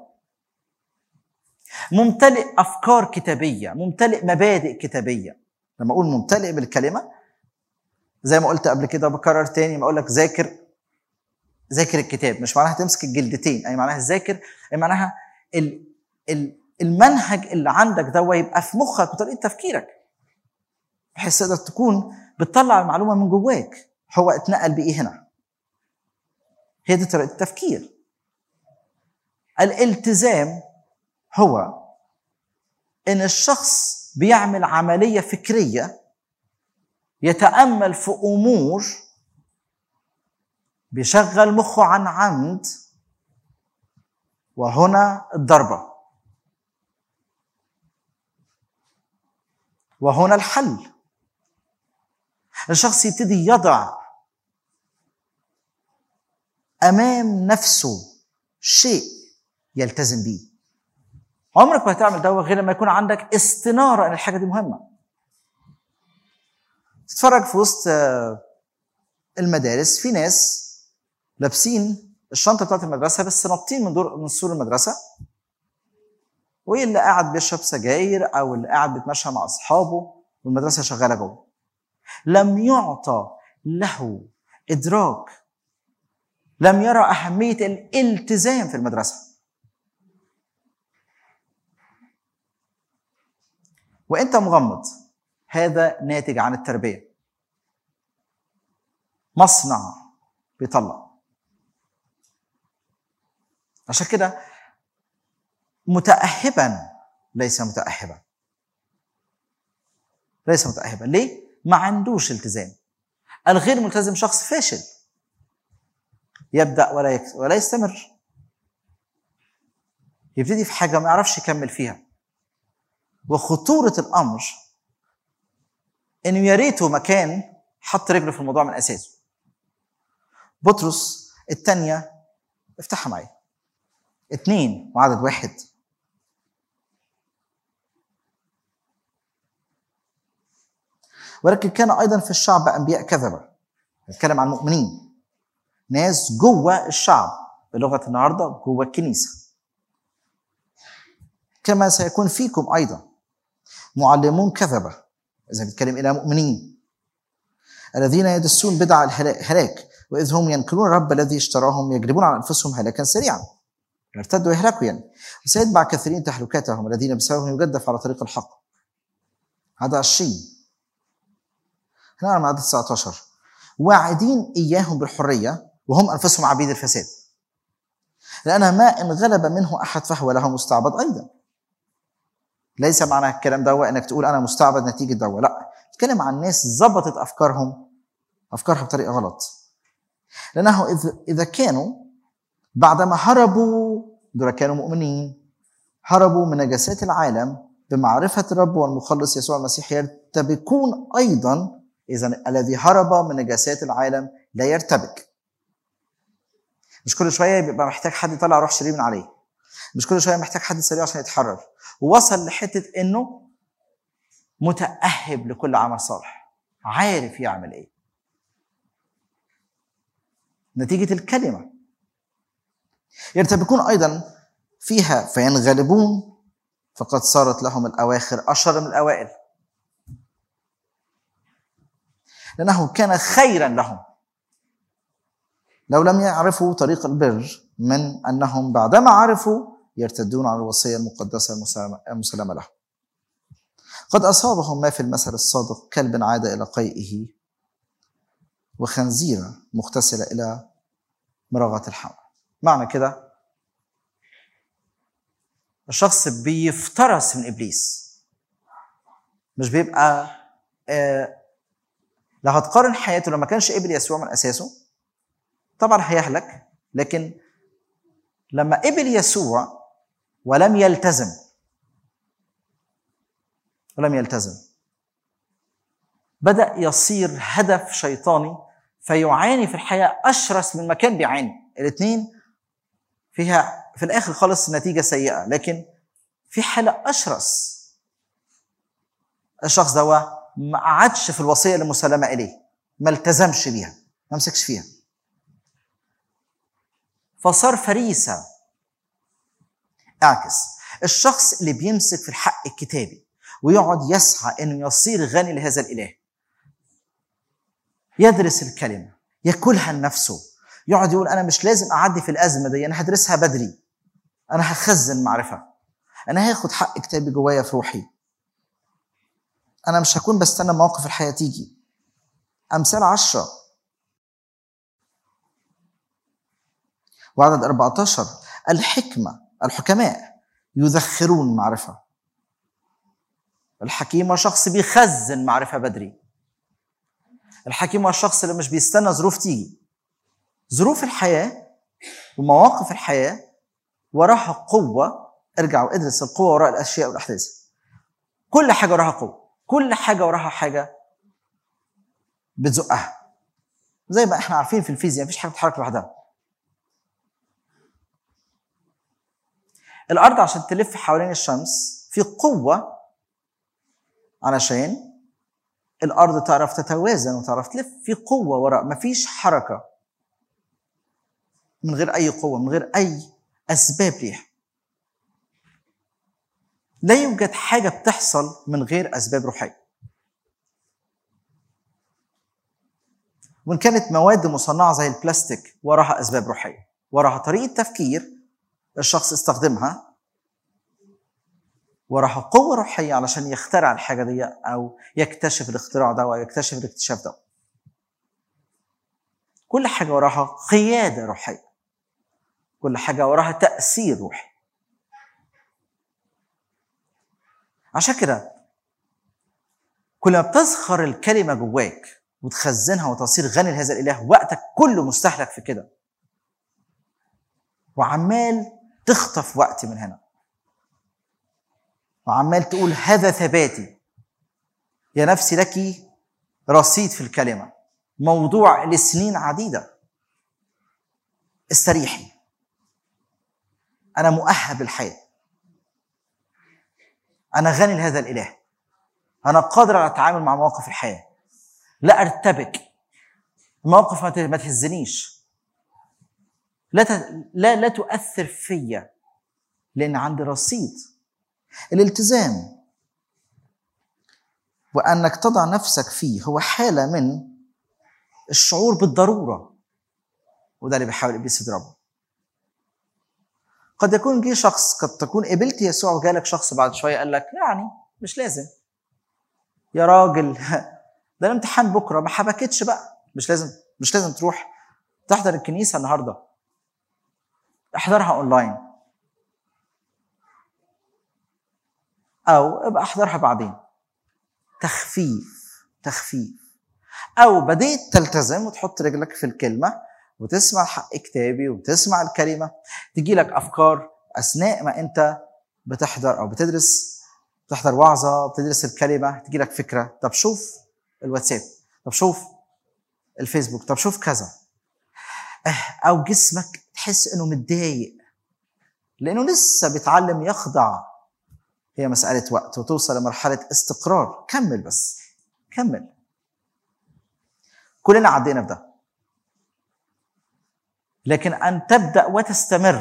ممتلئ افكار كتابيه ممتلئ مبادئ كتابيه لما اقول ممتلئ بالكلمه زي ما قلت قبل كده بكرر تاني ما اقول لك ذاكر ذاكر الكتاب مش معناها تمسك الجلدتين اي معناها ذاكر اي معناها ال ال المنهج اللي عندك ده يبقى في مخك وطريقه تفكيرك بحيث تقدر تكون بتطلع المعلومه من جواك هو اتنقل بايه هنا هي دي طريقه التفكير الالتزام هو ان الشخص بيعمل عمليه فكريه يتامل في امور بيشغل مخه عن عمد وهنا الضربه وهنا الحل الشخص يبتدي يضع امام نفسه شيء يلتزم بيه عمرك ما هتعمل ده غير لما يكون عندك استناره ان الحاجه دي مهمه تتفرج في وسط المدارس في ناس لابسين الشنطه بتاعت المدرسه بس ناطين من دور من سور المدرسه وايه اللي قاعد بيشرب سجاير او اللي قاعد بيتمشى مع اصحابه والمدرسه شغاله جوه لم يعطى له ادراك لم يرى اهميه الالتزام في المدرسه وانت مغمض هذا ناتج عن التربيه مصنع بيطلع عشان كده متأهبا ليس متأهبا ليس متأهبا ليه؟ ما عندوش التزام الغير ملتزم شخص فاشل يبدأ ولا يك... ولا يستمر يبتدي في حاجة ما يعرفش يكمل فيها وخطورة الأمر إنه يا ريته مكان حط رجله في الموضوع من أساسه بطرس الثانية افتحها معايا اثنين وعدد واحد ولكن كان ايضا في الشعب انبياء كذبه نتكلم عن المؤمنين ناس جوه الشعب بلغه النهارده جوه الكنيسه كما سيكون فيكم ايضا معلمون كذبه اذا بيتكلم الى مؤمنين الذين يدسون بدع الهلاك واذ هم ينكرون الرب الذي اشتراهم يجلبون على انفسهم هلاكا سريعا يرتدوا ويهلكوا يعني وسيتبع كثيرين تهلكاتهم الذين بسببهم يجدف على طريق الحق هذا 20 هنا عدد 19 واعدين اياهم بالحريه وهم انفسهم عبيد الفساد لان ما ان غلب منه احد فهو له مستعبد ايضا ليس معنى الكلام ده انك تقول انا مستعبد نتيجه ده لا تتكلم عن ناس ظبطت افكارهم افكارها بطريقه غلط لانه اذا كانوا بعدما هربوا دول كانوا مؤمنين هربوا من نجاسات العالم بمعرفة الرب والمخلص يسوع المسيح يرتبكون أيضا إذا الذي هرب من نجاسات العالم لا يرتبك مش كل شوية بيبقى محتاج حد يطلع روح شرير من عليه مش كل شوية محتاج حد يسليه عشان يتحرر ووصل لحتة إنه متأهب لكل عمل صالح عارف يعمل إيه نتيجة الكلمة يرتبكون ايضا فيها فينغلبون فقد صارت لهم الاواخر اشر من الاوائل لانه كان خيرا لهم لو لم يعرفوا طريق البر من انهم بعدما عرفوا يرتدون على الوصيه المقدسه المسلمه لهم قد اصابهم ما في المثل الصادق كلب عاد الى قيئه وخنزيره مغتسله الى مراغه الحمل معنى كده الشخص بيفترس من ابليس مش بيبقى آه لو هتقارن حياته لما كانش قبل يسوع من اساسه طبعا هيهلك لكن لما قبل يسوع ولم يلتزم ولم يلتزم بدأ يصير هدف شيطاني فيعاني في الحياة أشرس من ما كان بيعاني الاثنين فيها في الاخر خالص نتيجه سيئه لكن في حاله اشرس الشخص ده ما قعدش في الوصيه المسلمه اليه ما التزمش بيها ما مسكش فيها فصار فريسه اعكس الشخص اللي بيمسك في الحق الكتابي ويقعد يسعى انه يصير غني لهذا الاله يدرس الكلمه ياكلها لنفسه يقعد يقول انا مش لازم اعدي في الازمه دي انا هدرسها بدري انا هخزن معرفه انا هاخد حق كتابي جوايا في روحي انا مش هكون بستنى مواقف الحياه تيجي امثال عشرة وعدد 14 الحكمة الحكماء يذخرون معرفة الحكيم هو شخص بيخزن معرفة بدري الحكيم هو الشخص اللي مش بيستنى ظروف تيجي ظروف الحياة ومواقف الحياة وراها قوة ارجع وادرس القوة وراء الأشياء والأحداث كل حاجة وراها قوة كل حاجة وراها حاجة بتزقها زي ما احنا عارفين في الفيزياء مفيش حاجة بتتحرك لوحدها الأرض عشان تلف حوالين الشمس في قوة علشان الأرض تعرف تتوازن وتعرف تلف في قوة وراء مفيش حركة من غير أي قوة من غير أي أسباب ليها لا يوجد حاجة بتحصل من غير أسباب روحية وإن كانت مواد مصنعة زي البلاستيك وراها أسباب روحية وراها طريقة تفكير الشخص استخدمها وراها قوة روحية علشان يخترع الحاجة دي أو يكتشف الاختراع ده أو يكتشف الاكتشاف ده كل حاجة وراها قيادة روحية كل حاجة وراها تأثير روحي عشان كده كل ما بتزخر الكلمة جواك وتخزنها وتصير غني لهذا الإله وقتك كله مستهلك في كده وعمال تخطف وقت من هنا وعمال تقول هذا ثباتي يا نفسي لك رصيد في الكلمة موضوع لسنين عديدة استريحي أنا مؤهب للحياة أنا غني لهذا الإله أنا قادر على التعامل مع مواقف الحياة لا أرتبك المواقف ما تهزنيش لا ت... لا لا تؤثر فيا لأن عندي رصيد الالتزام وأنك تضع نفسك فيه هو حالة من الشعور بالضرورة وده اللي بيحاول إبليس يضربه قد يكون جه شخص قد تكون قبلت يسوع وجالك شخص بعد شويه قال لك يعني مش لازم يا راجل ده الامتحان بكره ما حبكتش بقى مش لازم مش لازم تروح تحضر الكنيسه النهارده احضرها اونلاين او ابقى احضرها بعدين تخفيف تخفيف او بديت تلتزم وتحط رجلك في الكلمه وتسمع حق كتابي وتسمع الكلمه تجي لك افكار اثناء ما انت بتحضر او بتدرس بتحضر وعظه بتدرس الكلمه تجي لك فكره طب شوف الواتساب طب شوف الفيسبوك طب شوف كذا او جسمك تحس انه متضايق لانه لسه بيتعلم يخضع هي مساله وقت وتوصل لمرحله استقرار كمل بس كمل كلنا عدينا بده لكن ان تبدا وتستمر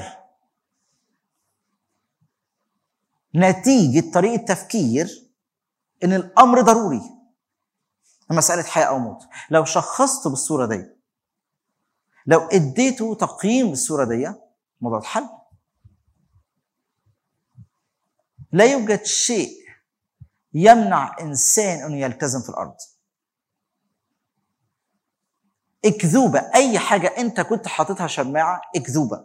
نتيجه طريقه تفكير ان الامر ضروري مساله حياه او موت لو شخصته بالصوره دي لو اديته تقييم بالصوره دي الموضوع اتحل لا يوجد شيء يمنع انسان انه يلتزم في الارض اكذوبه اي حاجه انت كنت حاططها شماعه اكذوبه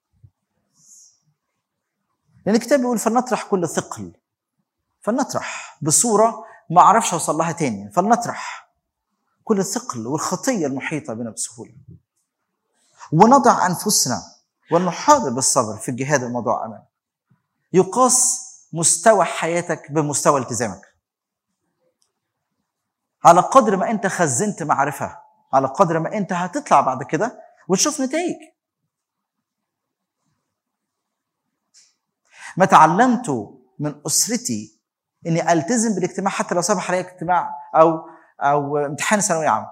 لان الكتاب بيقول فلنطرح كل ثقل فلنطرح بصوره ما اعرفش اوصل لها تاني فلنطرح كل الثقل والخطيه المحيطه بنا بسهوله ونضع انفسنا ونحاضر بالصبر في الجهاد الموضوع امامنا يقاس مستوى حياتك بمستوى التزامك على قدر ما انت خزنت معرفه على قدر ما انت هتطلع بعد كده وتشوف نتائج ما تعلمته من اسرتي اني التزم بالاجتماع حتى لو سمح لي اجتماع او او امتحان ثانويه عامه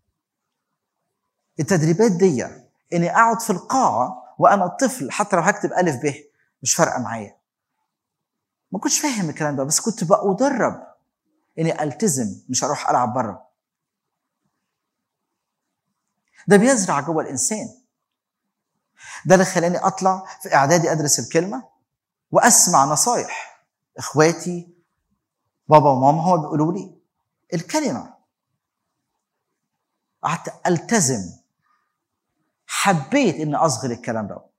التدريبات دي اني اقعد في القاعه وانا طفل حتى لو هكتب الف ب مش فارقه معايا ما كنتش فاهم الكلام ده بس كنت بقى ادرب اني التزم مش اروح العب بره ده بيزرع جوه الانسان ده اللي خلاني اطلع في اعدادي ادرس الكلمه واسمع نصايح اخواتي بابا وماما هو بيقولوا لي الكلمه قعدت التزم حبيت اني اصغر الكلام ده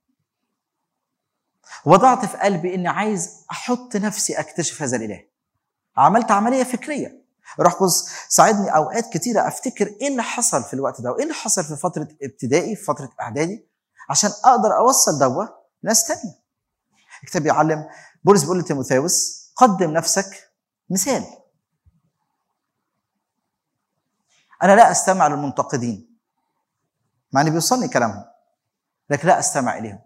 وضعت في قلبي اني عايز احط نفسي اكتشف هذا الاله عملت عمليه فكريه روح قدس ساعدني اوقات كتيره افتكر ايه اللي حصل في الوقت ده وايه اللي حصل في فتره ابتدائي في فتره اعدادي عشان اقدر اوصل دوا لناس تانية الكتاب بيعلم بولس بيقول لتيموثاوس قدم نفسك مثال انا لا استمع للمنتقدين مع ان بيوصلني كلامهم لكن لا استمع اليهم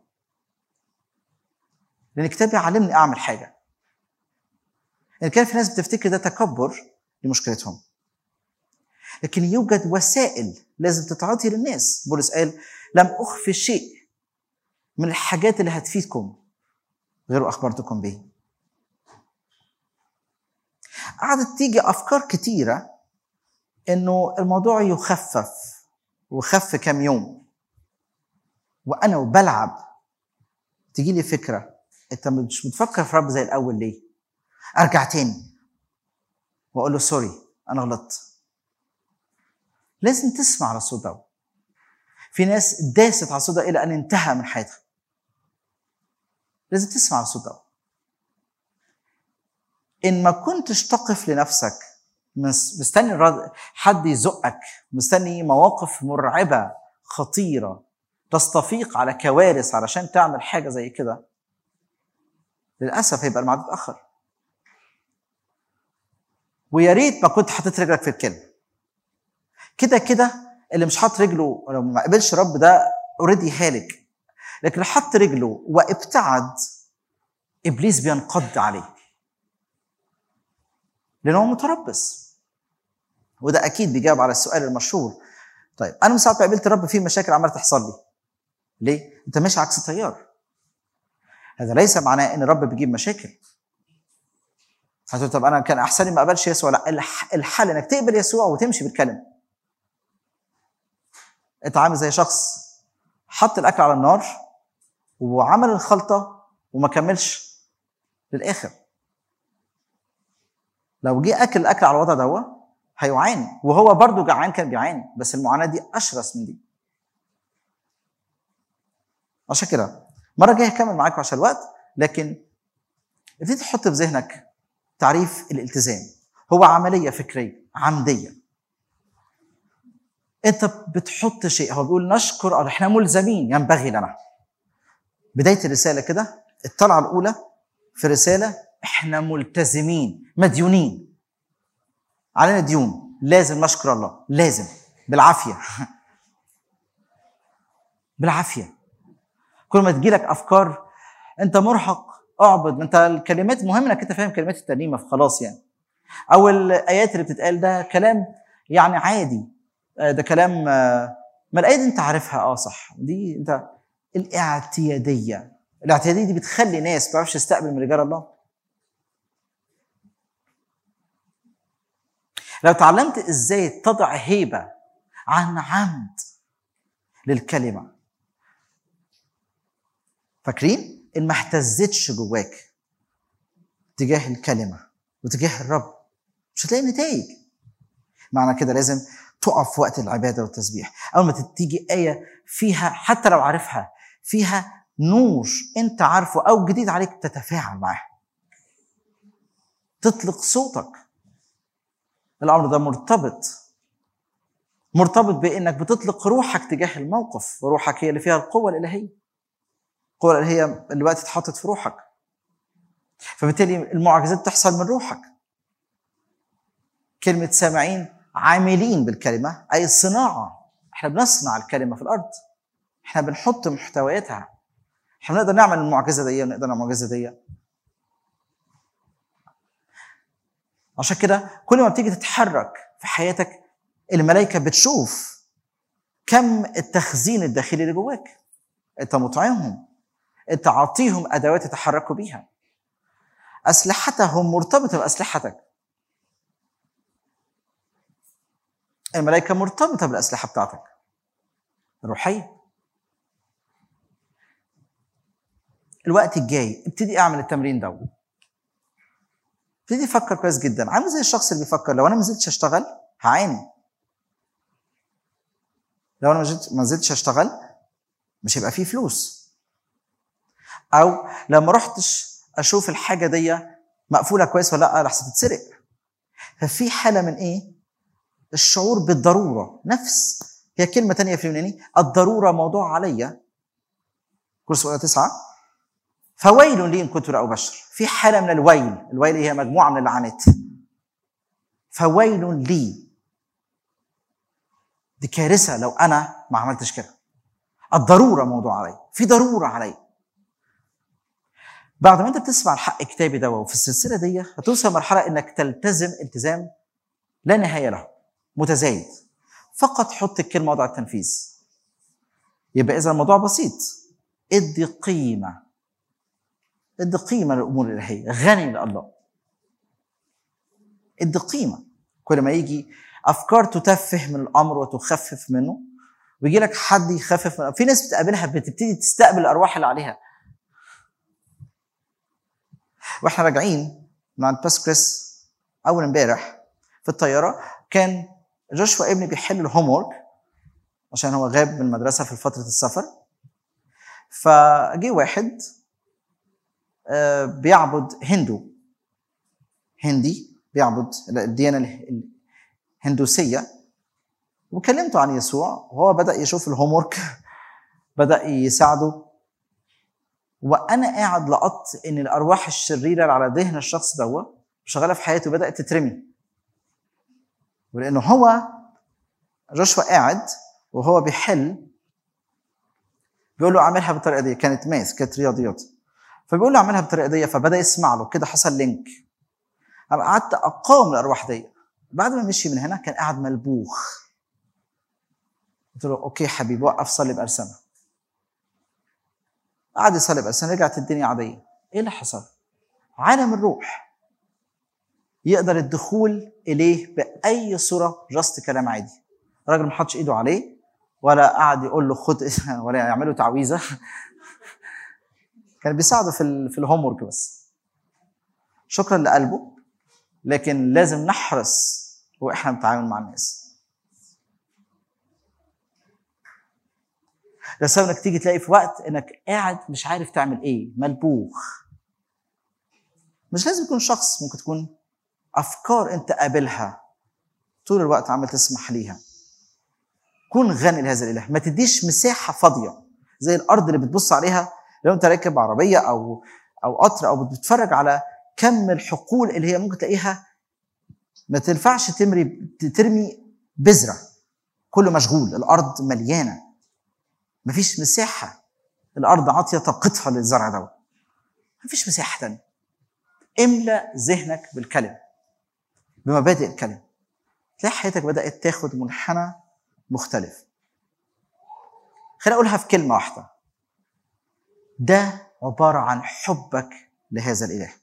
لان الكتاب بيعلمني اعمل حاجه ان كان في ناس بتفتكر ده تكبر لمشكلتهم لكن يوجد وسائل لازم تتعطي للناس بولس قال لم اخفي شيء من الحاجات اللي هتفيدكم غير اخبرتكم به قعدت تيجي افكار كتيره انه الموضوع يخفف وخف كام يوم وانا وبلعب تجي لي فكره انت مش بتفكر في رب زي الاول ليه ارجع تاني واقول له سوري انا غلطت لازم تسمع على الصوت ده في ناس داست على الصوت ده الى ان انتهى من حياتها لازم تسمع على الصوت ده ان ما كنتش تقف لنفسك مستني حد يزقك مستني مواقف مرعبه خطيره تستفيق على كوارث علشان تعمل حاجه زي كده للاسف هيبقى الميعاد اتاخر ويا ريت ما كنت حاطط رجلك في الكلمه كده كده اللي مش حاطط رجله لو ما قبلش رب ده اوريدي هالك لكن اللي حط رجله وابتعد ابليس بينقض عليه لان هو متربص وده اكيد بيجاوب على السؤال المشهور طيب انا من ساعه ما قابلت الرب في مشاكل عماله تحصل لي ليه؟ انت ماشي عكس التيار هذا ليس معناه ان الرب بيجيب مشاكل هتقول طب انا كان احسن لي ما اقبلش يسوع لا الحل انك تقبل يسوع وتمشي بالكلمه انت عامل زي شخص حط الاكل على النار وعمل الخلطه وما كملش للاخر لو جه اكل الاكل على الوضع دوا هيعاني وهو برضه جعان كان بيعاني بس المعاناه دي اشرس من دي عشان كده المره الجايه هكمل معاكم عشان الوقت لكن ابتدي تحط في ذهنك تعريف الالتزام هو عمليه فكريه عمديه انت بتحط شيء هو بيقول نشكر احنا ملزمين ينبغي لنا بدايه الرساله كده الطلعه الاولى في الرساله احنا ملتزمين مديونين علينا ديون لازم نشكر الله لازم بالعافيه بالعافيه كل ما تجيلك افكار انت مرهق اعبد انت الكلمات مهم انك انت فاهم كلمات الترنيمه فخلاص يعني او الايات اللي بتتقال ده كلام يعني عادي ده كلام ما الايه دي انت عارفها اه صح دي انت الاعتياديه الاعتياديه دي بتخلي ناس ما تعرفش تستقبل من رجال الله لو تعلمت ازاي تضع هيبه عن عمد للكلمه فاكرين ان ما اهتزتش جواك تجاه الكلمه وتجاه الرب مش هتلاقي نتائج معنى كده لازم تقف وقت العباده والتسبيح اول ما تيجي ايه فيها حتى لو عارفها فيها نور انت عارفه او جديد عليك تتفاعل معاه تطلق صوتك الامر ده مرتبط مرتبط بانك بتطلق روحك تجاه الموقف وروحك هي اللي فيها القوه الالهيه القوه الالهيه اللي وقت اتحطت في روحك فبالتالي المعجزات تحصل من روحك كلمه سامعين عاملين بالكلمه اي صناعه احنا بنصنع الكلمه في الارض احنا بنحط محتوياتها احنا بنقدر نعمل المعجزه دي ونقدر نعمل المعجزه دي عشان كده كل ما بتيجي تتحرك في حياتك الملائكه بتشوف كم التخزين الداخلي اللي جواك انت مطعمهم انت عاطيهم ادوات يتحركوا بيها اسلحتهم مرتبطه باسلحتك الملائكه مرتبطه بالاسلحه بتاعتك الروحيه الوقت الجاي ابتدي اعمل التمرين ده ابتدي افكر كويس جدا عامل زي الشخص اللي بيفكر لو انا ما نزلتش اشتغل هعاني لو انا ما نزلت- ما نزلتش اشتغل مش هيبقى فيه فلوس او لو ما رحتش اشوف الحاجه دي مقفوله كويس ولا لا لحسن تتسرق ففي حاله من ايه الشعور بالضروره نفس هي كلمه تانية في اليوناني الضروره موضوع عليا كورس ولا تسعه فويل لي ان كنت لا ابشر في حاله من الويل الويل هي مجموعه من اللعنات فويل لي دي كارثه لو انا ما عملتش كده الضروره موضوع علي في ضروره علي بعد ما انت بتسمع الحق كتابي ده وفي السلسله دي هتوصل مرحله انك تلتزم التزام لا نهايه له متزايد فقط حط الكلمه وضع التنفيذ يبقى اذا الموضوع بسيط ادي قيمه ادي قيمه للامور الالهيه غني لله ادي قيمه كل ما يجي افكار تتفه من الامر وتخفف منه ويجي لك حد يخفف من في ناس بتقابلها بتبتدي تستقبل الارواح اللي عليها واحنا راجعين من عند باس كريس اول امبارح في الطياره كان جوشوا ابني بيحل الهوم ورك عشان هو غاب من المدرسه في فتره السفر فجه واحد آه، بيعبد هندو هندي بيعبد الديانه اله- الهندوسيه وكلمته عن يسوع وهو بدا يشوف الهوم ورك بدا يساعده وانا قاعد لقطت ان الارواح الشريره اللي على ذهن الشخص دوت شغاله في حياته بدات تترمي ولانه هو جوشوا قاعد وهو بيحل بيقول له اعملها بالطريقه دي كانت ماث كانت رياضيات فبيقول له اعملها بالطريقه دي فبدا يسمع له كده حصل لينك انا قعدت اقاوم الارواح دي بعد ما مشي من هنا كان قاعد ملبوخ قلت له اوكي حبيبي وقف صلي بأرسنة قعد يصلي بأرسنة رجعت الدنيا عادية ايه اللي حصل؟ عالم الروح يقدر الدخول اليه باي صوره جاست كلام عادي الراجل ما حطش ايده عليه ولا قعد يقول له خد ولا يعمل له تعويذه كان بيساعده في ال في الهوم ورك بس شكرا لقلبه لكن لازم نحرص واحنا بنتعامل مع الناس ده سبب انك تيجي تلاقي في وقت انك قاعد مش عارف تعمل ايه ملبوخ مش لازم يكون شخص ممكن تكون افكار انت قابلها طول الوقت عمال تسمح ليها كون غني لهذا الاله ما تديش مساحه فاضيه زي الارض اللي بتبص عليها لو انت راكب عربيه او او قطر او بتتفرج على كم الحقول اللي هي ممكن تلاقيها ما تنفعش تمري ترمي بذره كله مشغول الارض مليانه مفيش مساحه الارض عاطيه طاقتها للزرع دوت مفيش مساحه تانية املا ذهنك بالكلمه بمبادئ الكلمه تلاقي حياتك بدات تاخد منحنى مختلف خليني اقولها في كلمه واحده ده عباره عن حبك لهذا الاله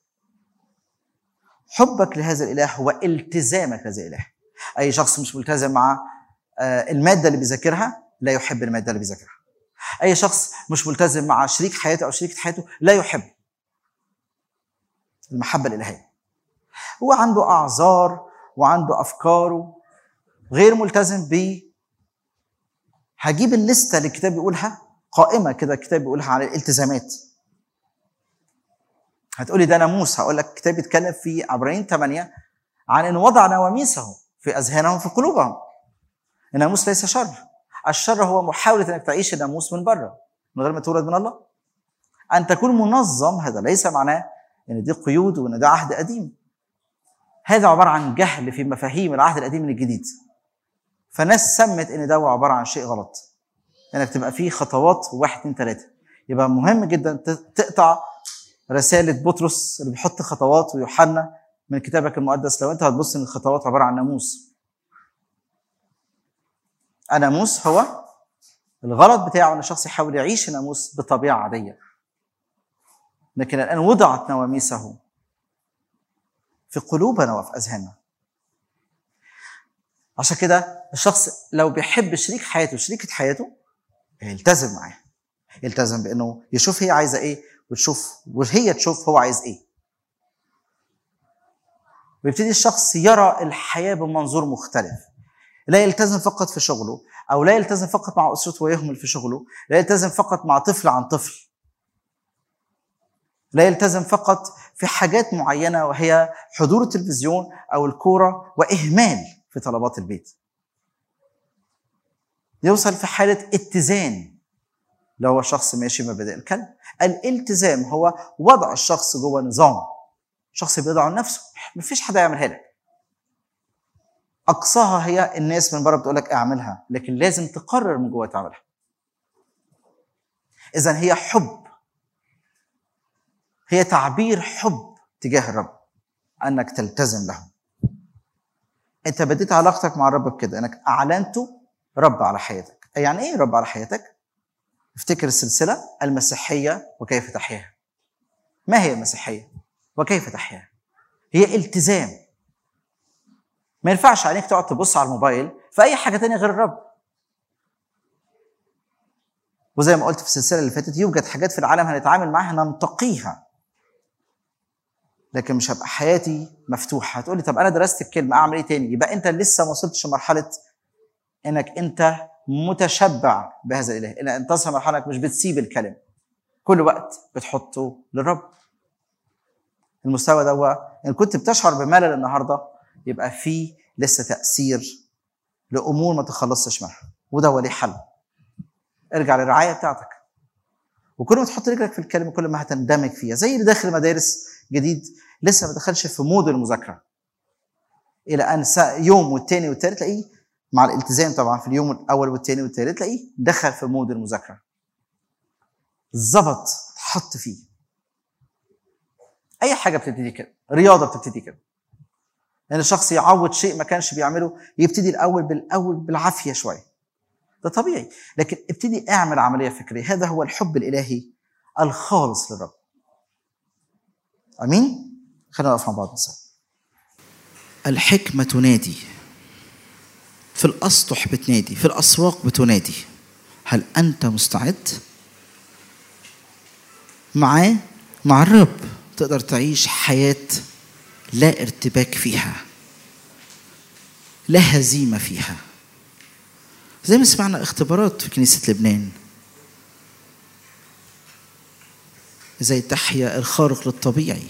حبك لهذا الاله هو التزامك لهذا الاله اي شخص مش ملتزم مع الماده اللي بيذاكرها لا يحب الماده اللي بيذاكرها اي شخص مش ملتزم مع شريك حياته او شريكه حياته لا يحب المحبه الالهيه هو عنده اعذار وعنده افكاره غير ملتزم ب هجيب الليسته اللي الكتاب بيقولها قائمه كده الكتاب بيقولها عن الالتزامات هتقولي ده ناموس هقول لك الكتاب بيتكلم في عبرين 8 عن ان وضع نواميسه في اذهانهم في قلوبهم الناموس ليس شر الشر هو محاوله انك تعيش الناموس من بره من غير ما تولد من الله ان تكون منظم هذا ليس معناه ان دي قيود وان ده عهد قديم هذا عباره عن جهل في مفاهيم العهد القديم من الجديد فناس سمت ان ده عباره عن شيء غلط انك تبقى فيه خطوات واحد اتنين تلاته يبقى مهم جدا تقطع رساله بطرس اللي بيحط خطوات ويوحنا من كتابك المقدس لو انت هتبص ان الخطوات عباره عن ناموس الناموس هو الغلط بتاعه ان الشخص يحاول يعيش الناموس بطبيعه عاديه لكن الان وضعت نواميسه في قلوبنا وفي اذهاننا عشان كده الشخص لو بيحب شريك حياته شريكة حياته يلتزم معاها يلتزم بانه يشوف هي عايزه ايه وتشوف وهي تشوف هو عايز ايه ويبتدي الشخص يرى الحياه بمنظور مختلف لا يلتزم فقط في شغله او لا يلتزم فقط مع اسرته ويهمل في شغله لا يلتزم فقط مع طفل عن طفل لا يلتزم فقط في حاجات معينه وهي حضور التلفزيون او الكوره واهمال في طلبات البيت يوصل في حاله اتزان لو هو شخص ماشي مبادئ الكلب الالتزام هو وضع الشخص جوه نظام شخص بيضع نفسه مفيش حد يعملها لك اقصاها هي الناس من بره بتقول لك اعملها لكن لازم تقرر من جوه تعملها اذا هي حب هي تعبير حب تجاه الرب انك تلتزم له انت بديت علاقتك مع الرب بكده انك اعلنته رب على حياتك يعني ايه رب على حياتك افتكر السلسله المسيحيه وكيف تحياها ما هي المسيحيه وكيف تحياها هي التزام ما ينفعش عليك تقعد تبص على الموبايل في اي حاجه تانية غير الرب وزي ما قلت في السلسله اللي فاتت يوجد حاجات في العالم هنتعامل معاها ننتقيها لكن مش هبقى حياتي مفتوحه هتقولي طب انا درست الكلمه اعمل ايه تاني يبقى انت لسه ما وصلتش لمرحله انك انت متشبع بهذا الاله ان انت تصل مرحله انك مش بتسيب الكلمه كل وقت بتحطه للرب المستوى ده ان كنت بتشعر بملل النهارده يبقى في لسه تاثير لامور ما تخلصتش منها وده هو ليه حل ارجع للرعايه بتاعتك وكل ما تحط رجلك في الكلمه كل ما هتندمج فيها زي اللي داخل مدارس جديد لسه ما دخلش في مود المذاكره الى ان يوم والتاني والتالت تلاقيه مع الالتزام طبعا في اليوم الاول والتاني والتالت تلاقيه دخل في مود المذاكره ظبط حط فيه اي حاجه بتبتدي كده رياضه بتبتدي كده ان يعني الشخص يعوض شيء ما كانش بيعمله يبتدي الاول بالاول بالعافيه شويه ده طبيعي لكن ابتدي اعمل عمليه فكريه هذا هو الحب الالهي الخالص للرب امين خلينا نقف مع بعض نصلي الحكمه تنادي في الاسطح بتنادي في الاسواق بتنادي هل انت مستعد معاه مع الرب تقدر تعيش حياه لا ارتباك فيها لا هزيمه فيها زي ما سمعنا اختبارات في كنيسه لبنان ازاي تحيا الخارق للطبيعي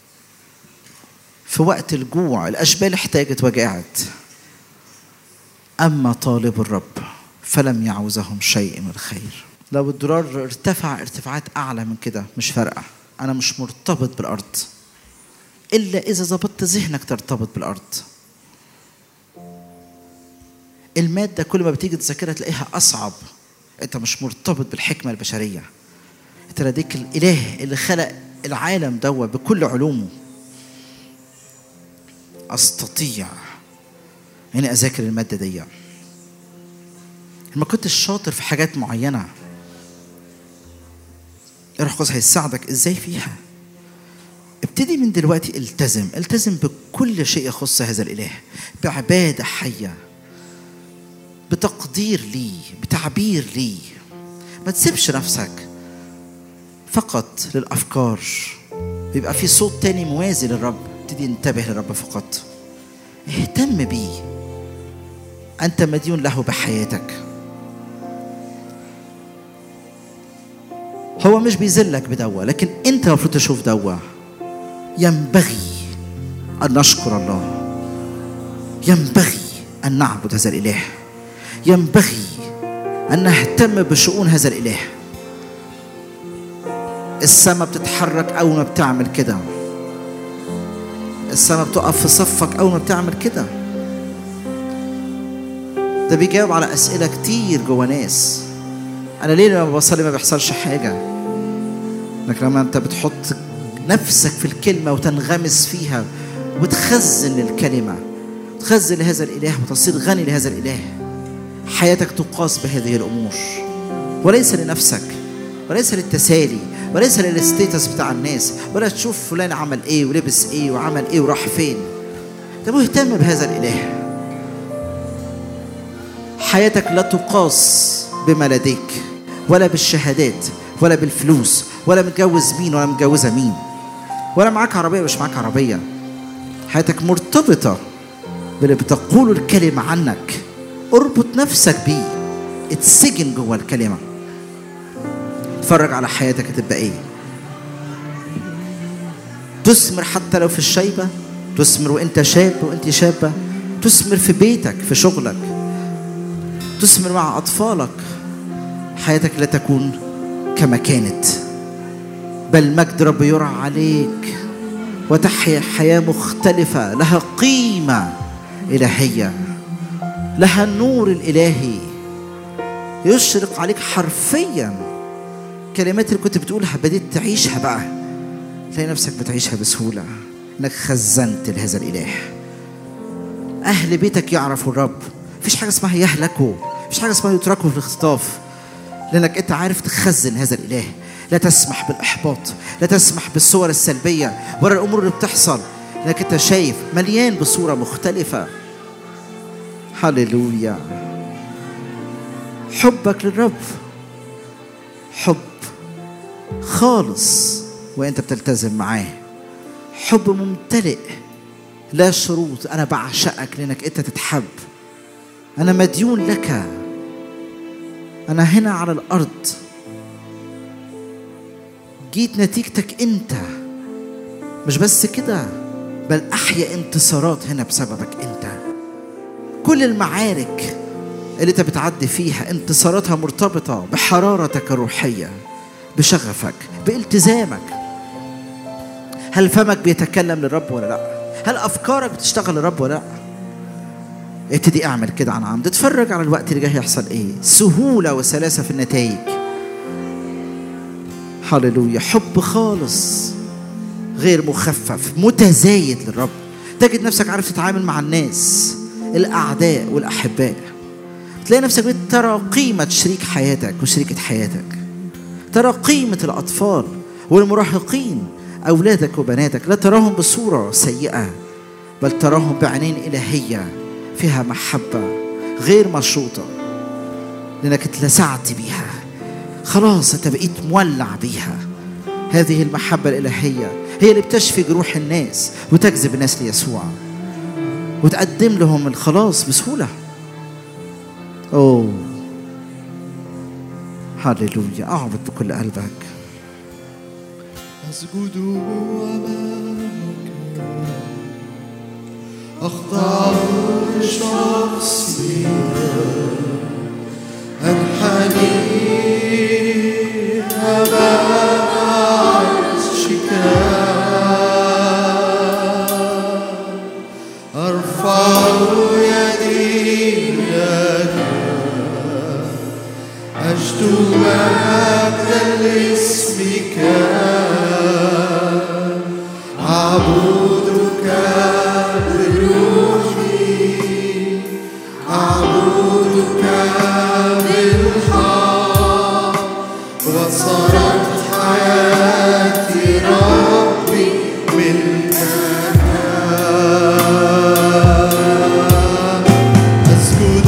في وقت الجوع الاشبال احتاجت وجاعت اما طالب الرب فلم يعوزهم شيء من الخير لو الدولار ارتفع ارتفاعات اعلى من كده مش فارقه انا مش مرتبط بالارض الا اذا ظبطت ذهنك ترتبط بالارض الماده كل ما بتيجي تذاكرها تلاقيها اصعب انت مش مرتبط بالحكمه البشريه انت لديك الاله اللي خلق العالم دوا بكل علومه استطيع اني اذاكر الماده دي ما كنتش شاطر في حاجات معينه الروح القدس هيساعدك ازاي فيها ابتدي من دلوقتي التزم التزم بكل شيء يخص هذا الاله بعباده حيه بتقدير ليه بتعبير ليه ما تسيبش نفسك فقط للافكار بيبقى في صوت تاني موازي للرب ابتدي انتبه للرب فقط اهتم بيه انت مديون له بحياتك هو مش بيذلك بدوا لكن انت المفروض تشوف دوا ينبغي ان نشكر الله ينبغي ان نعبد هذا الاله ينبغي ان نهتم بشؤون هذا الاله السماء بتتحرك اول ما بتعمل كده السماء بتقف في صفك اول ما بتعمل كده ده بيجاوب على اسئله كتير جوه ناس انا ليه لما بصلي ما بيحصلش حاجه لكن لما انت بتحط نفسك في الكلمه وتنغمس فيها وتخزن الكلمه تخزن لهذا الاله وتصير غني لهذا الاله حياتك تقاس بهذه الامور وليس لنفسك وليس للتسالي وليس للستيتس بتاع الناس ولا تشوف فلان عمل ايه ولبس ايه وعمل ايه وراح فين انت مهتم بهذا الاله حياتك لا تقاس بما لديك ولا بالشهادات ولا بالفلوس ولا متجوز مين ولا متجوزة مين ولا معاك عربية مش معاك عربية حياتك مرتبطة باللي بتقوله الكلمة عنك اربط نفسك بيه اتسجن جوه الكلمة اتفرج على حياتك هتبقى ايه تثمر حتى لو في الشيبة تثمر وانت شاب وانت شابة تثمر في بيتك في شغلك تثمر مع أطفالك حياتك لا تكون كما كانت بل مجد رب يرى عليك وتحيا حياة مختلفة لها قيمة إلهية لها النور الإلهي يشرق عليك حرفيا كلمات اللي كنت بتقولها بديت تعيشها بقى تلاقي نفسك بتعيشها بسهولة انك خزنت لهذا الإله أهل بيتك يعرفوا الرب مفيش حاجة اسمها يهلكوا مفيش حاجة اسمها يتركوا في الاختطاف لأنك أنت عارف تخزن هذا الإله لا تسمح بالإحباط لا تسمح بالصور السلبية ولا الأمور اللي بتحصل لأنك أنت شايف مليان بصورة مختلفة هللويا حبك للرب حب خالص وانت بتلتزم معاه حب ممتلئ لا شروط انا بعشقك لانك انت تتحب انا مديون لك انا هنا على الارض جيت نتيجتك انت مش بس كده بل احيا انتصارات هنا بسببك انت كل المعارك اللي انت بتعدي فيها انتصاراتها مرتبطة بحرارتك الروحية بشغفك بالتزامك هل فمك بيتكلم للرب ولا لا هل افكارك بتشتغل للرب ولا لا ابتدي اعمل كده عن عمد اتفرج على الوقت اللي جاي هيحصل ايه سهولة وسلاسة في النتائج هللويا حب خالص غير مخفف متزايد للرب تجد نفسك عارف تتعامل مع الناس الأعداء والأحباء تلاقي نفسك بترى قيمة شريك حياتك وشريكة حياتك ترى قيمة الأطفال والمراهقين أولادك وبناتك لا تراهم بصورة سيئة بل تراهم بعينين إلهية فيها محبة غير مشروطة لأنك اتلسعت بيها خلاص أنت بقيت مولع بيها هذه المحبة الإلهية هي اللي بتشفي جروح الناس وتجذب الناس ليسوع وتقدم لهم الخلاص بسهولة أوه هللويا أعبد بكل قلبك أسجد أمامك أخضع شخصي أنحني أمام عرشك أرفع يدي لك أشدو مجدا لاسمك أعبدك بروحي أعبدك بالحق وصارت حياتي ربي ملكك أسجد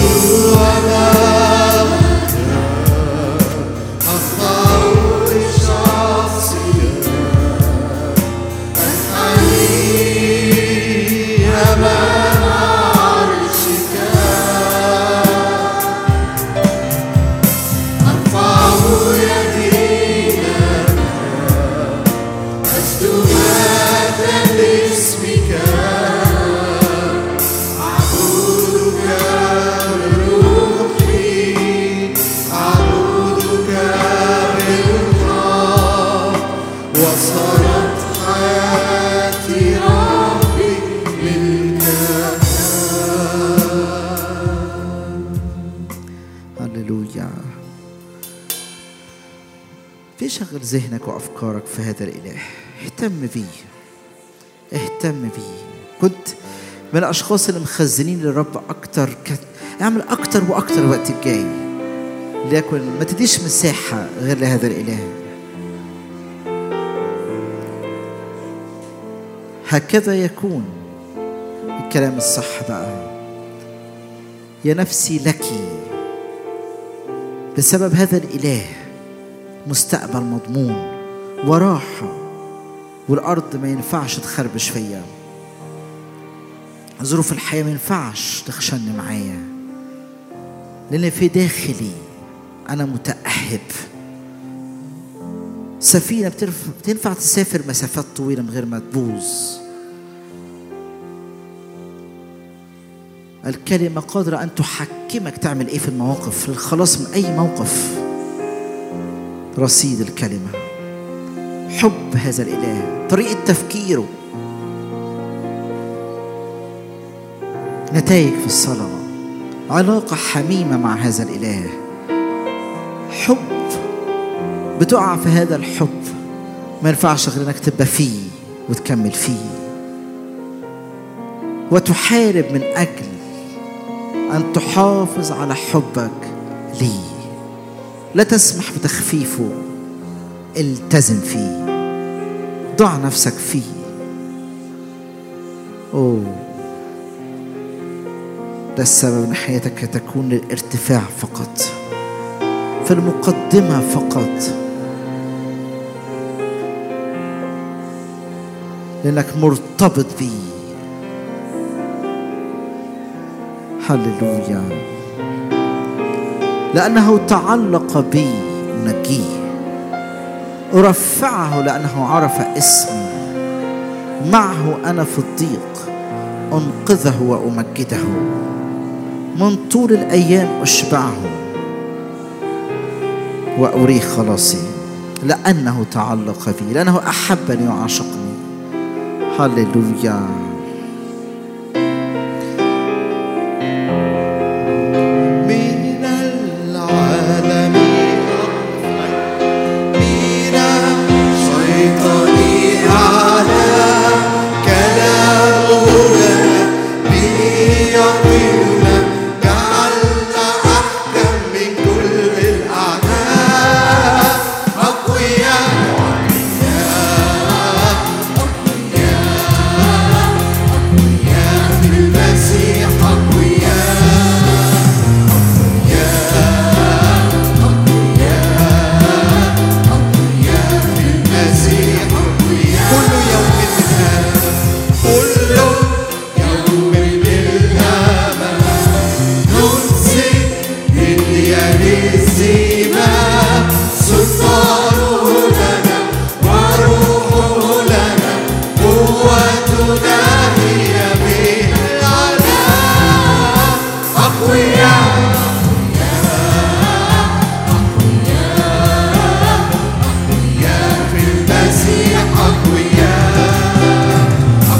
أمامك أخضع لشخصك أنحني أمام عرشك أرفع يدي لك أسجد مجدا لاسمك أعبدك بروحي أعبدك بالحق وصارت حياتي ربي ملكك هللويا في شغل ذهنك وافكارك في هذا الاله اهتم بيه اهتم بيه كنت من الاشخاص اللي مخزنين للرب اكتر كت... اعمل اكتر واكتر الوقت الجاي ليكن ما تديش مساحه غير لهذا الاله هكذا يكون الكلام الصح بقى يا نفسي لك بسبب هذا الاله مستقبل مضمون وراحة والأرض ما ينفعش تخربش فيا ظروف الحياة ما ينفعش تخشن معايا لأن في داخلي أنا متأهب سفينة بترف- بتنفع تسافر مسافات طويلة من غير ما تبوظ الكلمة قادرة أن تحكمك تعمل إيه في المواقف للخلاص من أي موقف رصيد الكلمة حب هذا الإله طريقة تفكيره نتائج في الصلاة علاقة حميمة مع هذا الإله حب بتقع في هذا الحب ما ينفعش غير انك تبقى فيه وتكمل فيه وتحارب من اجل ان تحافظ على حبك لي لا تسمح بتخفيفه التزم فيه ضع نفسك فيه اوه ده السبب ان حياتك تكون للارتفاع فقط في المقدمة فقط لأنك مرتبط بيه هللويا لأنه تعلق بي نجيه أرفعه لأنه عرف اسمي معه أنا في الضيق أنقذه وأمجده من طول الأيام أشبعه وأريه خلاصي لأنه تعلق بي لأنه أحبني وعشقني هللويا من العالم بنا شيطاني على كلامه لنا به يقينا جعلنا أحكم من كل الأعداء أقوياء أقوياء في المسيح أقوياء المسيح كل يوم بالهام كل يوم بالهام ننسي باليد الزمام سلطانه لنا وروحه لنا قوتنا هي به العلام أقوياء في المسيح أقوياء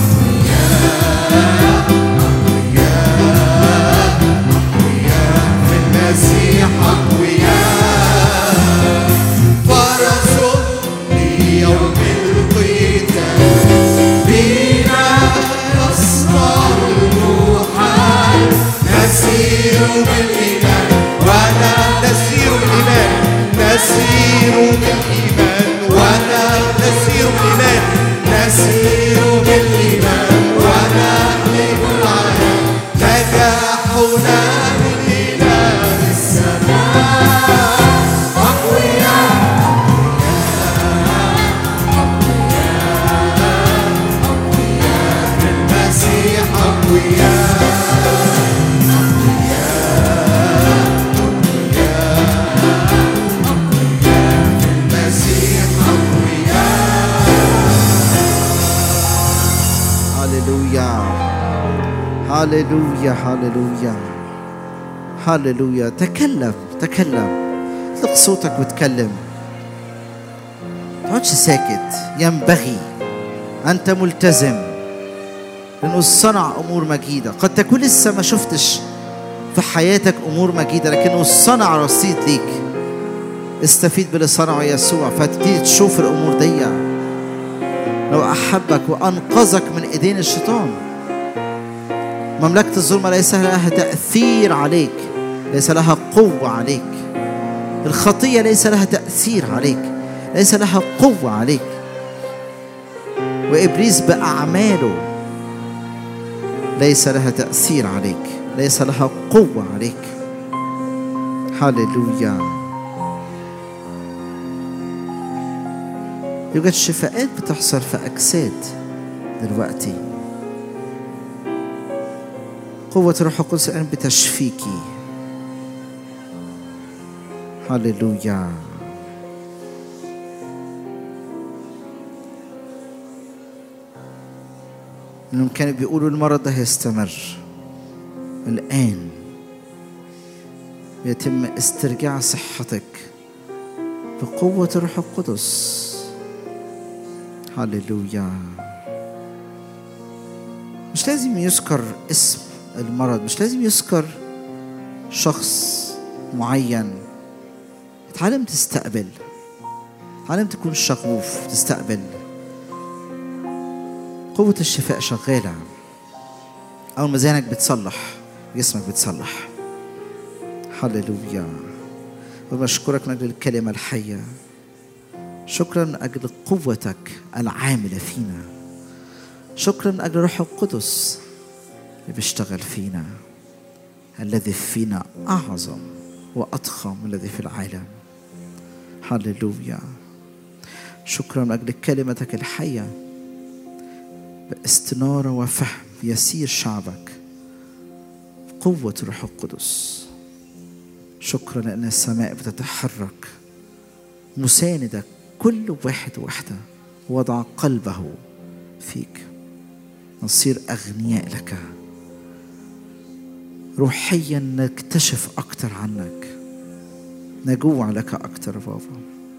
في المسيح أقوياء فرس ليوم القتال بنا يصنع المحال نسير بالإيمان ولا نسير بالإيمان نسير بالإيمان ولا نسير بالإيمان نسير بالإيمان ونحلم العالم نجاحنا من إله السماء أقوياء المسيح أقوياء المسيح أقوياء هللويا هللويا هللويا هللويا تكلم تكلم اطلق صوتك وتكلم تقعدش ساكت ينبغي أنت ملتزم لأنه صنع أمور مجيدة قد تكون لسه ما شفتش في حياتك أمور مجيدة لكنه صنع رصيد ليك استفيد باللي صنعه يسوع فتبتدي تشوف الأمور دي لو أحبك وأنقذك من إيدين الشيطان مملكة الظلمة ليس لها تأثير عليك ليس لها قوة عليك الخطية ليس لها تأثير عليك ليس لها قوة عليك وإبليس بأعماله ليس لها تأثير عليك ليس لها قوة عليك هللويا يوجد شفاءات بتحصل في أجساد دلوقتي قوة الروح القدس الآن بتشفيكي هللويا انهم كانوا بيقولوا المرض ده هيستمر الآن يتم استرجاع صحتك بقوة الروح القدس هللويا مش لازم يذكر اسم المرض مش لازم يذكر شخص معين اتعلم تستقبل اتعلم تكون شغوف تستقبل قوة الشفاء شغالة أول ما ذهنك بتصلح جسمك بتصلح هللويا وبشكرك من أجل الكلمة الحية شكرا من أجل قوتك العاملة فينا شكرا من أجل روح القدس اللي بيشتغل فينا الذي فينا أعظم وأضخم من الذي في العالم هللويا شكرا من أجل كلمتك الحية باستنارة وفهم يسير شعبك قوة روح القدس شكرا لأن السماء بتتحرك مساندة كل واحد واحدة وضع قلبه فيك نصير أغنياء لك روحيا نكتشف أكتر عنك نجوع لك أكتر بابا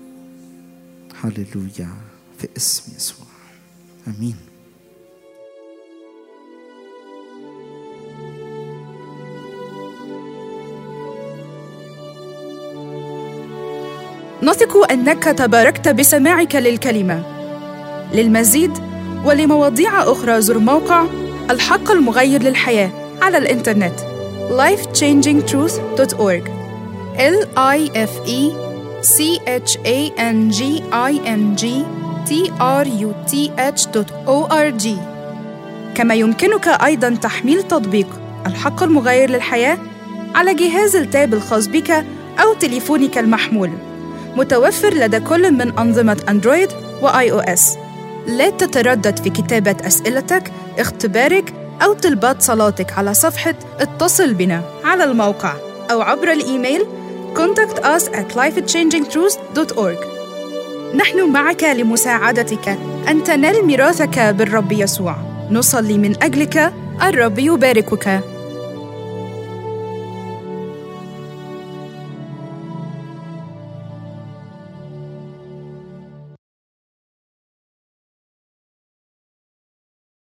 هللويا في اسم يسوع آمين نثق انك تباركت بسماعك للكلمه للمزيد ولمواضيع اخرى زر موقع الحق المغير للحياه على الانترنت lifechangingtruth.org l i f e c h a n g i n g t r u t h.org كما يمكنك ايضا تحميل تطبيق الحق المغير للحياه على جهاز التاب الخاص بك او تليفونك المحمول متوفر لدى كل من أنظمة أندرويد وآي أو إس. لا تتردد في كتابة أسئلتك، اختبارك أو طلبات صلاتك على صفحة اتصل بنا على الموقع أو عبر الإيميل contact us at lifechangingtruth.org نحن معك لمساعدتك أن تنال ميراثك بالرب يسوع نصلي من أجلك الرب يباركك